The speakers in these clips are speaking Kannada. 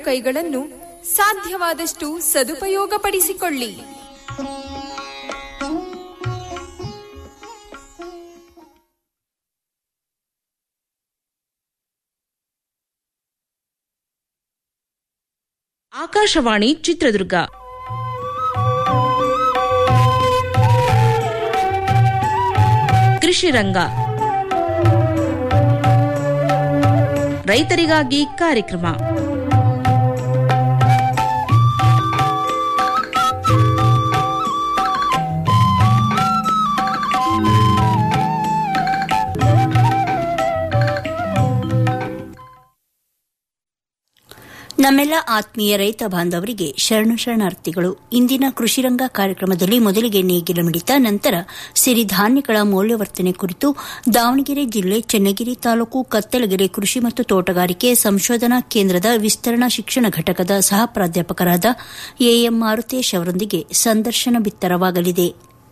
ಕೈಗಳನ್ನು ಸಾಧ್ಯವಾದಷ್ಟು ಸದುಪಯೋಗಪಡಿಸಿಕೊಳ್ಳಿ ಆಕಾಶವಾಣಿ ಚಿತ್ರದುರ್ಗ ಕೃಷಿ ರಂಗ ರೈತರಿಗಾಗಿ ಕಾರ್ಯಕ್ರಮ ನಮ್ಮೆಲ್ಲ ಆತ್ಮೀಯ ರೈತ ಬಾಂಧವರಿಗೆ ಶರಣು ಶರಣಾರ್ಥಿಗಳು ಇಂದಿನ ಕೃಷಿರಂಗ ಕಾರ್ಯಕ್ರಮದಲ್ಲಿ ಮೊದಲಿಗೆ ನೇಗಿಲ ಮಿಡಿತ ನಂತರ ಸಿರಿಧಾನ್ಯಗಳ ಮೌಲ್ಯವರ್ಧನೆ ಕುರಿತು ದಾವಣಗೆರೆ ಜಿಲ್ಲೆ ಚನ್ನಗಿರಿ ತಾಲೂಕು ಕತ್ತಲಗೆರೆ ಕೃಷಿ ಮತ್ತು ತೋಟಗಾರಿಕೆ ಸಂಶೋಧನಾ ಕೇಂದ್ರದ ವಿಸ್ತರಣಾ ಶಿಕ್ಷಣ ಘಟಕದ ಸಹ ಪ್ರಾಧ್ಯಾಪಕರಾದ ಎಎಂ ಮಾರುತೇಶ್ ಅವರೊಂದಿಗೆ ಸಂದರ್ಶನ ಬಿತ್ತರವಾಗಲಿದೆ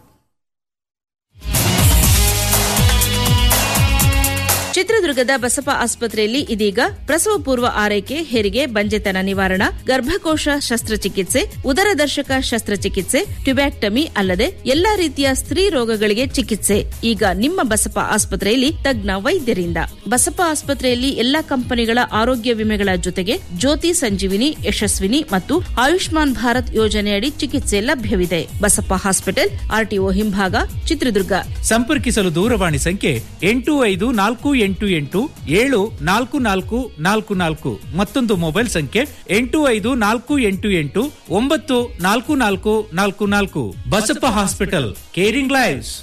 ಚಿತ್ರದುರ್ಗದ ಬಸಪ ಆಸ್ಪತ್ರೆಯಲ್ಲಿ ಇದೀಗ ಪ್ರಸವ ಪೂರ್ವ ಆರೈಕೆ ಹೆರಿಗೆ ಬಂಜೆತನ ನಿವಾರಣಾ ಗರ್ಭಕೋಶ ಶಸ್ತ್ರಚಿಕಿತ್ಸೆ ಉದರದರ್ಶಕ ಶಸ್ತ್ರಚಿಕಿತ್ಸೆ ಟ್ಯುಬ್ಯಾಕ್ಟಮಿ ಅಲ್ಲದೆ ಎಲ್ಲಾ ರೀತಿಯ ಸ್ತ್ರೀ ರೋಗಗಳಿಗೆ ಚಿಕಿತ್ಸೆ ಈಗ ನಿಮ್ಮ ಬಸಪ ಆಸ್ಪತ್ರೆಯಲ್ಲಿ ತಜ್ಞ ವೈದ್ಯರಿಂದ ಬಸಪ ಆಸ್ಪತ್ರೆಯಲ್ಲಿ ಎಲ್ಲಾ ಕಂಪನಿಗಳ ಆರೋಗ್ಯ ವಿಮೆಗಳ ಜೊತೆಗೆ ಜ್ಯೋತಿ ಸಂಜೀವಿನಿ ಯಶಸ್ವಿನಿ ಮತ್ತು ಆಯುಷ್ಮಾನ್ ಭಾರತ್ ಯೋಜನೆಯಡಿ ಚಿಕಿತ್ಸೆ ಲಭ್ಯವಿದೆ ಬಸಪ್ಪ ಹಾಸ್ಪಿಟಲ್ ಆರ್ಟಿಒ ಹಿಂಭಾಗ ಚಿತ್ರದುರ್ಗ ಸಂಪರ್ಕಿಸಲು ದೂರವಾಣಿ ಸಂಖ್ಯೆ ಎಂಟು ಐದು ನಾಲ್ಕು ಎಂಟು ಎಂಟು ಏಳು ನಾಲ್ಕು ನಾಲ್ಕು ನಾಲ್ಕು ನಾಲ್ಕು ಮತ್ತೊಂದು ಮೊಬೈಲ್ ಸಂಖ್ಯೆ ಎಂಟು ಐದು ನಾಲ್ಕು ಎಂಟು ಎಂಟು ಒಂಬತ್ತು ನಾಲ್ಕು ನಾಲ್ಕು ನಾಲ್ಕು ನಾಲ್ಕು ಬಸಪ್ಪ ಹಾಸ್ಪಿಟಲ್ ಕೇರಿಂಗ್ ಲೈವ್ಸ್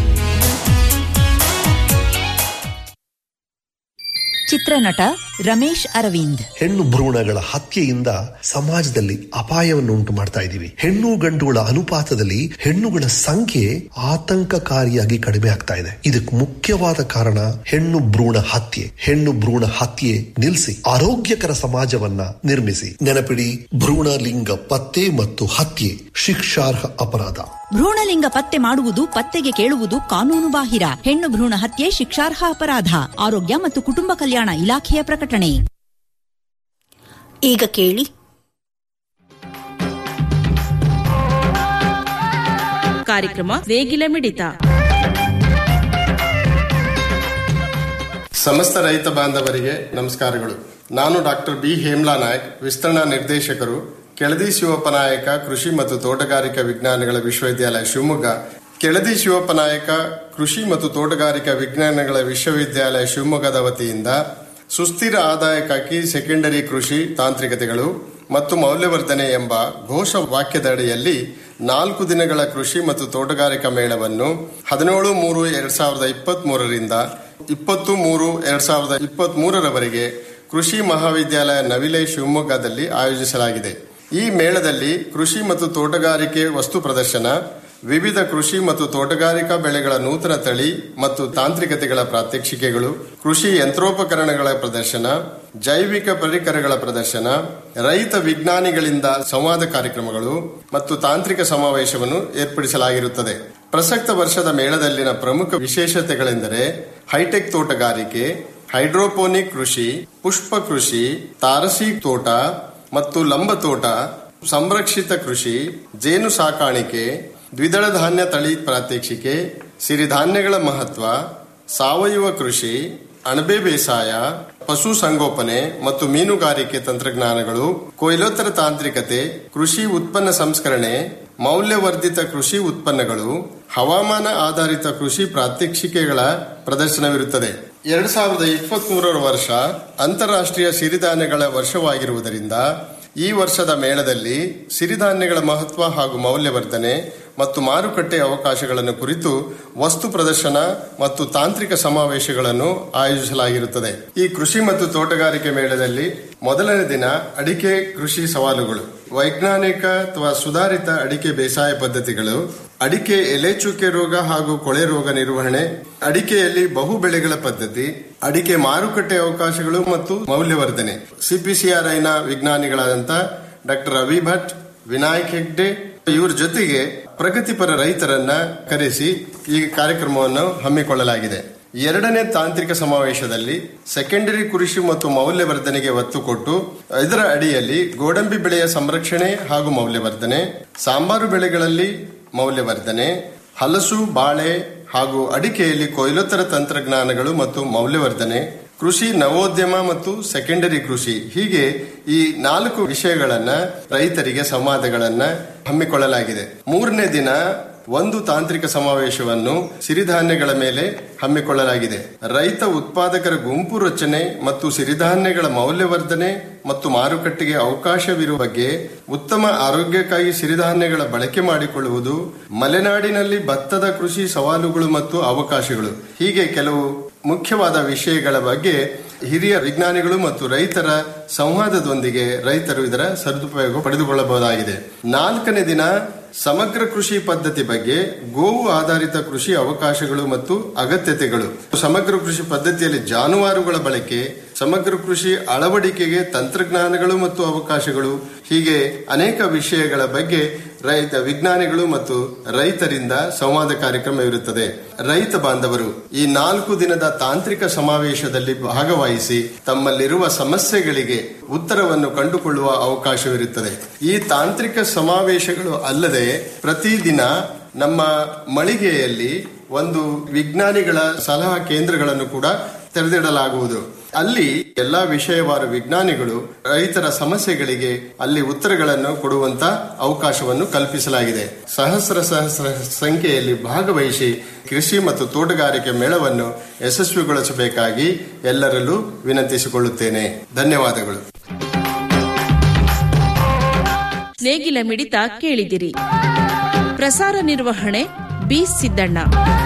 ಚಿತ್ರನಟ ರಮೇಶ್ ಅರವಿಂದ್ ಹೆಣ್ಣು ಭ್ರೂಣಗಳ ಹತ್ಯೆಯಿಂದ ಸಮಾಜದಲ್ಲಿ ಅಪಾಯವನ್ನು ಉಂಟು ಮಾಡ್ತಾ ಇದ್ದೀವಿ ಹೆಣ್ಣು ಗಂಡುಗಳ ಅನುಪಾತದಲ್ಲಿ ಹೆಣ್ಣುಗಳ ಸಂಖ್ಯೆ ಆತಂಕಕಾರಿಯಾಗಿ ಕಡಿಮೆ ಆಗ್ತಾ ಇದೆ ಇದಕ್ಕೆ ಮುಖ್ಯವಾದ ಕಾರಣ ಹೆಣ್ಣು ಭ್ರೂಣ ಹತ್ಯೆ ಹೆಣ್ಣು ಭ್ರೂಣ ಹತ್ಯೆ ನಿಲ್ಲಿಸಿ ಆರೋಗ್ಯಕರ ಸಮಾಜವನ್ನ ನಿರ್ಮಿಸಿ ನೆನಪಿಡಿ ಭ್ರೂಣ ಲಿಂಗ ಪತ್ತೆ ಮತ್ತು ಹತ್ಯೆ ಶಿಕ್ಷಾರ್ಹ ಅಪರಾಧ ಭ್ರೂಣಲಿಂಗ ಪತ್ತೆ ಮಾಡುವುದು ಪತ್ತೆಗೆ ಕೇಳುವುದು ಕಾನೂನು ಬಾಹಿರ ಹೆಣ್ಣು ಭ್ರೂಣ ಹತ್ಯೆ ಶಿಕ್ಷಾರ್ಹ ಅಪರಾಧ ಆರೋಗ್ಯ ಮತ್ತು ಕುಟುಂಬ ಕಲ್ಯಾಣ ಇಲಾಖೆಯ ಪ್ರಕಟಣೆ ಈಗ ಕೇಳಿ ಕಾರ್ಯಕ್ರಮ ನೇಗಿಲ ಮಿಡಿತ ಸಮಸ್ತ ರೈತ ಬಾಂಧವರಿಗೆ ನಮಸ್ಕಾರಗಳು ನಾನು ಡಾಕ್ಟರ್ ಬಿ ಹೇಮ್ಲಾ ನಾಯಕ್ ವಿಸ್ತರಣಾ ನಿರ್ದೇಶಕರು ಕೆಳದಿ ಶಿವಪ್ಪ ನಾಯಕ ಕೃಷಿ ಮತ್ತು ತೋಟಗಾರಿಕಾ ವಿಜ್ಞಾನಗಳ ವಿಶ್ವವಿದ್ಯಾಲಯ ಶಿವಮೊಗ್ಗ ಕೆಳದಿ ಶಿವಪ್ಪ ನಾಯಕ ಕೃಷಿ ಮತ್ತು ತೋಟಗಾರಿಕಾ ವಿಜ್ಞಾನಗಳ ವಿಶ್ವವಿದ್ಯಾಲಯ ಶಿವಮೊಗ್ಗದ ವತಿಯಿಂದ ಸುಸ್ಥಿರ ಆದಾಯಕ್ಕಾಗಿ ಸೆಕೆಂಡರಿ ಕೃಷಿ ತಾಂತ್ರಿಕತೆಗಳು ಮತ್ತು ಮೌಲ್ಯವರ್ಧನೆ ಎಂಬ ಘೋಷ ವಾಕ್ಯದಡಿಯಲ್ಲಿ ನಾಲ್ಕು ದಿನಗಳ ಕೃಷಿ ಮತ್ತು ತೋಟಗಾರಿಕಾ ಮೇಳವನ್ನು ಹದಿನೇಳು ಮೂರು ಎರಡ್ ಸಾವಿರದ ಇಪ್ಪತ್ತ್ ಮೂರರಿಂದ ಇಪ್ಪತ್ತು ಮೂರು ಎರಡ್ ಸಾವಿರದ ಇಪ್ಪತ್ತ್ ಮೂರರವರೆಗೆ ಕೃಷಿ ಮಹಾವಿದ್ಯಾಲಯ ನವಿಲೆ ಶಿವಮೊಗ್ಗದಲ್ಲಿ ಆಯೋಜಿಸಲಾಗಿದೆ ಈ ಮೇಳದಲ್ಲಿ ಕೃಷಿ ಮತ್ತು ತೋಟಗಾರಿಕೆ ವಸ್ತು ಪ್ರದರ್ಶನ ವಿವಿಧ ಕೃಷಿ ಮತ್ತು ತೋಟಗಾರಿಕಾ ಬೆಳೆಗಳ ನೂತನ ತಳಿ ಮತ್ತು ತಾಂತ್ರಿಕತೆಗಳ ಪ್ರಾತ್ಯಕ್ಷಿಕೆಗಳು ಕೃಷಿ ಯಂತ್ರೋಪಕರಣಗಳ ಪ್ರದರ್ಶನ ಜೈವಿಕ ಪರಿಕರಗಳ ಪ್ರದರ್ಶನ ರೈತ ವಿಜ್ಞಾನಿಗಳಿಂದ ಸಂವಾದ ಕಾರ್ಯಕ್ರಮಗಳು ಮತ್ತು ತಾಂತ್ರಿಕ ಸಮಾವೇಶವನ್ನು ಏರ್ಪಡಿಸಲಾಗಿರುತ್ತದೆ ಪ್ರಸಕ್ತ ವರ್ಷದ ಮೇಳದಲ್ಲಿನ ಪ್ರಮುಖ ವಿಶೇಷತೆಗಳೆಂದರೆ ಹೈಟೆಕ್ ತೋಟಗಾರಿಕೆ ಹೈಡ್ರೋಪೋನಿಕ್ ಕೃಷಿ ಪುಷ್ಪ ಕೃಷಿ ತಾರಸಿ ತೋಟ ಮತ್ತು ಲಂಬ ತೋಟ ಸಂರಕ್ಷಿತ ಕೃಷಿ ಜೇನು ಸಾಕಾಣಿಕೆ ದ್ವಿದಳ ಧಾನ್ಯ ತಳಿ ಪ್ರಾತ್ಯಕ್ಷಿಕೆ ಸಿರಿಧಾನ್ಯಗಳ ಮಹತ್ವ ಸಾವಯವ ಕೃಷಿ ಅಣಬೆ ಬೇಸಾಯ ಪಶು ಸಂಗೋಪನೆ ಮತ್ತು ಮೀನುಗಾರಿಕೆ ತಂತ್ರಜ್ಞಾನಗಳು ಕೊಯ್ಲೋತ್ತರ ತಾಂತ್ರಿಕತೆ ಕೃಷಿ ಉತ್ಪನ್ನ ಸಂಸ್ಕರಣೆ ಮೌಲ್ಯವರ್ಧಿತ ಕೃಷಿ ಉತ್ಪನ್ನಗಳು ಹವಾಮಾನ ಆಧಾರಿತ ಕೃಷಿ ಪ್ರಾತ್ಯಕ್ಷಿಕೆಗಳ ಪ್ರದರ್ಶನವಿರುತ್ತದೆ ಎರಡ್ ಸಾವಿರದ ಇಪ್ಪತ್ತ್ ಮೂರರ ವರ್ಷ ಅಂತಾರಾಷ್ಟ್ರೀಯ ಸಿರಿಧಾನ್ಯಗಳ ವರ್ಷವಾಗಿರುವುದರಿಂದ ಈ ವರ್ಷದ ಮೇಳದಲ್ಲಿ ಸಿರಿಧಾನ್ಯಗಳ ಮಹತ್ವ ಹಾಗೂ ಮೌಲ್ಯವರ್ಧನೆ ಮತ್ತು ಮಾರುಕಟ್ಟೆ ಅವಕಾಶಗಳನ್ನು ಕುರಿತು ವಸ್ತು ಪ್ರದರ್ಶನ ಮತ್ತು ತಾಂತ್ರಿಕ ಸಮಾವೇಶಗಳನ್ನು ಆಯೋಜಿಸಲಾಗಿರುತ್ತದೆ ಈ ಕೃಷಿ ಮತ್ತು ತೋಟಗಾರಿಕೆ ಮೇಳದಲ್ಲಿ ಮೊದಲನೇ ದಿನ ಅಡಿಕೆ ಕೃಷಿ ಸವಾಲುಗಳು ವೈಜ್ಞಾನಿಕ ಅಥವಾ ಸುಧಾರಿತ ಅಡಿಕೆ ಬೇಸಾಯ ಪದ್ಧತಿಗಳು ಅಡಿಕೆ ಎಲೆ ಚುಕ್ಕೆ ರೋಗ ಹಾಗೂ ಕೊಳೆ ರೋಗ ನಿರ್ವಹಣೆ ಅಡಿಕೆಯಲ್ಲಿ ಬಹು ಬೆಳೆಗಳ ಪದ್ಧತಿ ಅಡಿಕೆ ಮಾರುಕಟ್ಟೆ ಅವಕಾಶಗಳು ಮತ್ತು ಮೌಲ್ಯವರ್ಧನೆ ಸಿಪಿಸಿಆರ್ಐನ ವಿಜ್ಞಾನಿಗಳಾದಂಥ ಡಾಕ್ಟರ್ ರವಿ ಭಟ್ ವಿನಾಯಕ್ ಹೆಗ್ಡೆ ಇವ್ರ ಜೊತೆಗೆ ಪ್ರಗತಿಪರ ರೈತರನ್ನ ಕರೆಸಿ ಈ ಕಾರ್ಯಕ್ರಮವನ್ನು ಹಮ್ಮಿಕೊಳ್ಳಲಾಗಿದೆ ಎರಡನೇ ತಾಂತ್ರಿಕ ಸಮಾವೇಶದಲ್ಲಿ ಸೆಕೆಂಡರಿ ಕೃಷಿ ಮತ್ತು ಮೌಲ್ಯವರ್ಧನೆಗೆ ಒತ್ತು ಕೊಟ್ಟು ಇದರ ಅಡಿಯಲ್ಲಿ ಗೋಡಂಬಿ ಬೆಳೆಯ ಸಂರಕ್ಷಣೆ ಹಾಗೂ ಮೌಲ್ಯವರ್ಧನೆ ಸಾಂಬಾರು ಬೆಳೆಗಳಲ್ಲಿ ಮೌಲ್ಯವರ್ಧನೆ ಹಲಸು ಬಾಳೆ ಹಾಗೂ ಅಡಿಕೆಯಲ್ಲಿ ಕೊಯ್ಲೋತ್ತರ ತಂತ್ರಜ್ಞಾನಗಳು ಮತ್ತು ಮೌಲ್ಯವರ್ಧನೆ ಕೃಷಿ ನವೋದ್ಯಮ ಮತ್ತು ಸೆಕೆಂಡರಿ ಕೃಷಿ ಹೀಗೆ ಈ ನಾಲ್ಕು ವಿಷಯಗಳನ್ನ ರೈತರಿಗೆ ಸಂವಾದಗಳನ್ನ ಹಮ್ಮಿಕೊಳ್ಳಲಾಗಿದೆ ಮೂರನೇ ದಿನ ಒಂದು ತಾಂತ್ರಿಕ ಸಮಾವೇಶವನ್ನು ಸಿರಿಧಾನ್ಯಗಳ ಮೇಲೆ ಹಮ್ಮಿಕೊಳ್ಳಲಾಗಿದೆ ರೈತ ಉತ್ಪಾದಕರ ಗುಂಪು ರಚನೆ ಮತ್ತು ಸಿರಿಧಾನ್ಯಗಳ ಮೌಲ್ಯವರ್ಧನೆ ಮತ್ತು ಮಾರುಕಟ್ಟೆಗೆ ಅವಕಾಶವಿರುವ ಬಗ್ಗೆ ಉತ್ತಮ ಆರೋಗ್ಯಕ್ಕಾಗಿ ಸಿರಿಧಾನ್ಯಗಳ ಬಳಕೆ ಮಾಡಿಕೊಳ್ಳುವುದು ಮಲೆನಾಡಿನಲ್ಲಿ ಭತ್ತದ ಕೃಷಿ ಸವಾಲುಗಳು ಮತ್ತು ಅವಕಾಶಗಳು ಹೀಗೆ ಕೆಲವು ಮುಖ್ಯವಾದ ವಿಷಯಗಳ ಬಗ್ಗೆ ಹಿರಿಯ ವಿಜ್ಞಾನಿಗಳು ಮತ್ತು ರೈತರ ಸಂವಾದದೊಂದಿಗೆ ರೈತರು ಇದರ ಸದುಪಯೋಗ ಪಡೆದುಕೊಳ್ಳಬಹುದಾಗಿದೆ ನಾಲ್ಕನೇ ದಿನ ಸಮಗ್ರ ಕೃಷಿ ಪದ್ಧತಿ ಬಗ್ಗೆ ಗೋವು ಆಧಾರಿತ ಕೃಷಿ ಅವಕಾಶಗಳು ಮತ್ತು ಅಗತ್ಯತೆಗಳು ಸಮಗ್ರ ಕೃಷಿ ಪದ್ಧತಿಯಲ್ಲಿ ಜಾನುವಾರುಗಳ ಬಳಕೆ ಸಮಗ್ರ ಕೃಷಿ ಅಳವಡಿಕೆಗೆ ತಂತ್ರಜ್ಞಾನಗಳು ಮತ್ತು ಅವಕಾಶಗಳು ಹೀಗೆ ಅನೇಕ ವಿಷಯಗಳ ಬಗ್ಗೆ ರೈತ ವಿಜ್ಞಾನಿಗಳು ಮತ್ತು ರೈತರಿಂದ ಸಂವಾದ ಕಾರ್ಯಕ್ರಮ ಇರುತ್ತದೆ ರೈತ ಬಾಂಧವರು ಈ ನಾಲ್ಕು ದಿನದ ತಾಂತ್ರಿಕ ಸಮಾವೇಶದಲ್ಲಿ ಭಾಗವಹಿಸಿ ತಮ್ಮಲ್ಲಿರುವ ಸಮಸ್ಯೆಗಳಿಗೆ ಉತ್ತರವನ್ನು ಕಂಡುಕೊಳ್ಳುವ ಅವಕಾಶವಿರುತ್ತದೆ ಈ ತಾಂತ್ರಿಕ ಸಮಾವೇಶಗಳು ಅಲ್ಲದೆ ಪ್ರತಿದಿನ ನಮ್ಮ ಮಳಿಗೆಯಲ್ಲಿ ಒಂದು ವಿಜ್ಞಾನಿಗಳ ಸಲಹಾ ಕೇಂದ್ರಗಳನ್ನು ಕೂಡ ತೆರೆದಿಡಲಾಗುವುದು ಅಲ್ಲಿ ಎಲ್ಲಾ ವಿಷಯವಾರು ವಿಜ್ಞಾನಿಗಳು ರೈತರ ಸಮಸ್ಯೆಗಳಿಗೆ ಅಲ್ಲಿ ಉತ್ತರಗಳನ್ನು ಕೊಡುವಂತ ಅವಕಾಶವನ್ನು ಕಲ್ಪಿಸಲಾಗಿದೆ ಸಹಸ್ರ ಸಹಸ್ರ ಸಂಖ್ಯೆಯಲ್ಲಿ ಭಾಗವಹಿಸಿ ಕೃಷಿ ಮತ್ತು ತೋಟಗಾರಿಕೆ ಮೇಳವನ್ನು ಯಶಸ್ವಿಗೊಳಿಸಬೇಕಾಗಿ ಎಲ್ಲರಲ್ಲೂ ವಿನಂತಿಸಿಕೊಳ್ಳುತ್ತೇನೆ ಧನ್ಯವಾದಗಳು ನೇಗಿಲ ಮಿಡಿತ ಕೇಳಿದಿರಿ ಪ್ರಸಾರ ನಿರ್ವಹಣೆ ಬಿ ಸಿದ್ದಣ್ಣ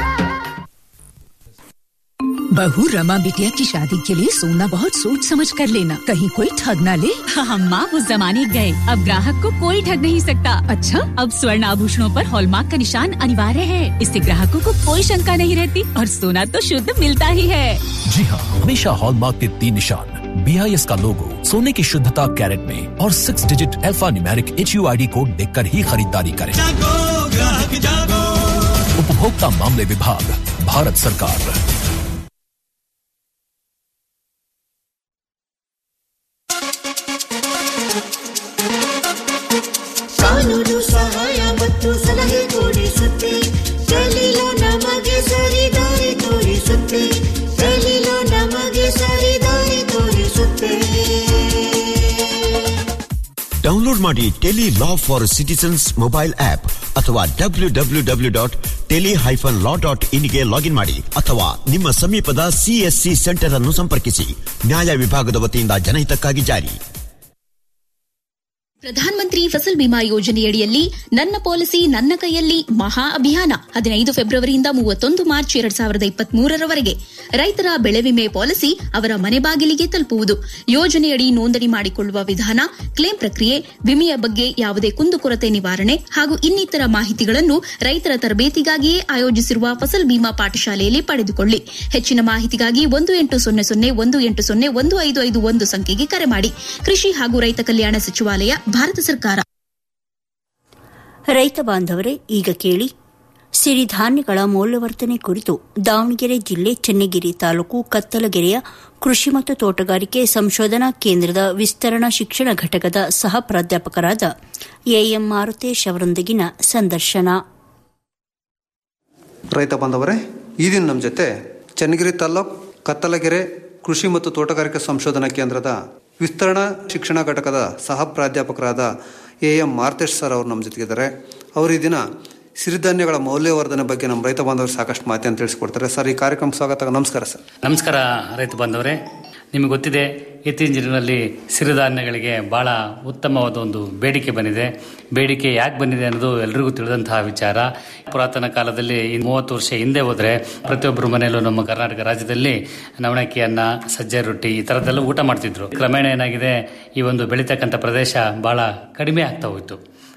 बहू रमा बिटिया की शादी के लिए सोना बहुत सोच समझ कर लेना कहीं कोई ठग ना ले हम माँ उस जमाने गए अब ग्राहक को कोई ठग नहीं सकता अच्छा अब स्वर्ण आभूषणों पर हॉलमार्क का निशान अनिवार्य है इससे ग्राहकों को कोई शंका नहीं रहती और सोना तो शुद्ध मिलता ही है जी हाँ हमेशा हॉलमार्क के तीन निशान बी आई एस का लोगो सोने की शुद्धता कैरेट में और six digit alphanumeric H U I D code देख कर ही खरीदारी करें उपभोक्ता मामले विभाग भारत सरकार ಕಾನೂನು ಸಹಾಯ ಮತ್ತು ಸಲಹೆ ಕೊಡಿಸುತ್ತೆ ಕಲೀಲು ನಮಗೆ ಸರಿ ದಾರಿ ತೋರಿಸುತ್ತೆ ಕಲೀಲು ನಮಗೆ ಸರಿ ದಾರಿ ತೋರಿಸುತ್ತೆ ಡೌನ್ಲೋಡ್ ಮಾಡಿ tele law for citizens mobile app ಅಥವಾ W W W dot tele hyphen law dot ಇನ್ಗೆ ಲಾಗಿನ್ ಮಾಡಿ ಅಥವಾ ನಿಮ್ಮ ಸಮೀಪದ ಸಿಎಸ್ಸಿ ಸೆಂಟರ್ ಅನ್ನು ಸಂಪರ್ಕಿಸಿ ನ್ಯಾಯ ವಿಭಾಗದ ವತಿಯಿಂದ ಜನಹಿತಕ್ಕಾಗಿ ಜಾರಿ ಪ್ರಧಾನಮಂತ್ರಿ ಫಸಲ್ ಬಿಮಾ ಯೋಜನೆಯಡಿಯಲ್ಲಿ ನನ್ನ ಪಾಲಿಸಿ ನನ್ನ ಕೈಯಲ್ಲಿ ಮಹಾ ಅಭಿಯಾನ ಹದಿನೈದು ಫೆಬ್ರವರಿಯಿಂದ ಮೂವತ್ತೊಂದು ಮಾರ್ಚ್ ಎರಡ್ ಸಾವಿರದ ಇಪ್ಪತ್ತ್ ಮೂರರವರೆಗೆ ರೈತರ ಬೆಳೆ ವಿಮೆ ಪಾಲಿಸಿ ಅವರ ಮನೆ ಬಾಗಿಲಿಗೆ ತಲುಪುವುದು ಯೋಜನೆಯಡಿ ನೋಂದಣಿ ಮಾಡಿಕೊಳ್ಳುವ ವಿಧಾನ ಕ್ಲೇಮ್ ಪ್ರಕ್ರಿಯೆ ವಿಮೆಯ ಬಗ್ಗೆ ಯಾವುದೇ ಕುಂದುಕೊರತೆ ನಿವಾರಣೆ ಹಾಗೂ ಇನ್ನಿತರ ಮಾಹಿತಿಗಳನ್ನು ರೈತರ ತರಬೇತಿಗಾಗಿಯೇ ಆಯೋಜಿಸಿರುವ ಫಸಲ್ ಬಿಮಾ ಪಾಠಶಾಲೆಯಲ್ಲಿ ಪಡೆದುಕೊಳ್ಳಿ ಹೆಚ್ಚಿನ ಮಾಹಿತಿಗಾಗಿ ಒಂದು ಎಂಟು ಸೊನ್ನೆ ಸೊನ್ನೆ ಒಂದು ಎಂಟು ಸೊನ್ನೆ ಒಂದು ಐದು ಐದು ಒಂದು ಸಂಖ್ಯೆಗೆ ಕರೆ ಮಾಡಿ ಕೃಷಿ ಹಾಗೂ ರೈತ ಕಲ್ಯಾಣ ಸಚಿವಾಲಯ ಭಾರತ ಸರ್ಕಾರ ರೈತ ಬಾಂಧವರೇ ಈಗ ಕೇಳಿ ಸಿರಿಧಾನ್ಯಗಳ ಮೌಲ್ಯವರ್ಧನೆ ಕುರಿತು ದಾವಣಗೆರೆ ಜಿಲ್ಲೆ ಚನ್ನಗಿರಿ ತಾಲೂಕು ಕತ್ತಲಗೆರೆಯ ಕೃಷಿ ಮತ್ತು ತೋಟಗಾರಿಕೆ ಸಂಶೋಧನಾ ಕೇಂದ್ರದ ವಿಸ್ತರಣಾ ಶಿಕ್ಷಣ ಘಟಕದ ಸಹ ಪ್ರಾಧ್ಯಾಪಕರಾದ ಎಎಂ ಮಾರುತೇಶ್ ಅವರೊಂದಿಗಿನ ಸಂದರ್ಶನ ರೈತ ಬಾಂಧವರೇ ಈ ದಿನ ನಮ್ಮ ಜೊತೆ ಚನ್ನಗಿರಿ ತಾಲ್ಲೂಕು ಕತ್ತಲಗೆರೆ ಕೃಷಿ ಮತ್ತು ತೋಟಗಾರಿಕೆ ಸಂಶೋಧನಾ ಕೇಂದ್ರದ ವಿಸ್ತರಣಾ ಶಿಕ್ಷಣ ಘಟಕದ ಸಹ ಪ್ರಾಧ್ಯಾಪಕರಾದ ಎ ಎಂ ಮಾರ್ತೇಶ್ ಸರ್ ಅವರು ನಮ್ಮ ಜೊತೆಗಿದ್ದಾರೆ ಅವರು ಈ ದಿನ ಸಿರಿಧಾನ್ಯಗಳ ಮೌಲ್ಯವರ್ಧನೆ ಬಗ್ಗೆ ನಮ್ಮ ರೈತ ಬಾಂಧವರು ಸಾಕಷ್ಟು ಮಾಹಿತಿಯನ್ನು ತಿಳಿಸ್ಕೊಡ್ತಾರೆ ಸರ್ ಈ ಕಾರ್ಯಕ್ರಮ ಸ್ವಾಗತ ನಮಸ್ಕಾರ ಸರ್ ನಮಸ್ಕಾರ ರೈತ ಬಾಂಧವರೇ ನಿಮಗೆ ಗೊತ್ತಿದೆ ಇತ್ತೀಚಿನ ದಿನಗಳಲ್ಲಿ ಸಿರಿಧಾನ್ಯಗಳಿಗೆ ಬಹಳ ಉತ್ತಮವಾದ ಒಂದು ಬೇಡಿಕೆ ಬಂದಿದೆ ಬೇಡಿಕೆ ಯಾಕೆ ಬಂದಿದೆ ಅನ್ನೋದು ಎಲ್ರಿಗೂ ತಿಳಿದಂತಹ ವಿಚಾರ ಪುರಾತನ ಕಾಲದಲ್ಲಿ ಇನ್ನು ಮೂವತ್ತು ವರ್ಷ ಹಿಂದೆ ಹೋದ್ರೆ ಪ್ರತಿಯೊಬ್ಬರ ಮನೆಯಲ್ಲೂ ನಮ್ಮ ಕರ್ನಾಟಕ ರಾಜ್ಯದಲ್ಲಿ ನವಣಕ್ಕಿ ಅನ್ನ ಸಜ್ಜೆ ರೊಟ್ಟಿ ಈ ಥರದ್ದೆಲ್ಲ ಊಟ ಮಾಡ್ತಿದ್ರು ಕ್ರಮೇಣ ಏನಾಗಿದೆ ಈ ಒಂದು ಬೆಳೀತಕ್ಕಂಥ ಪ್ರದೇಶ ಬಹಳ ಕಡಿಮೆ ಆಗ್ತಾ ಹೋಯಿತು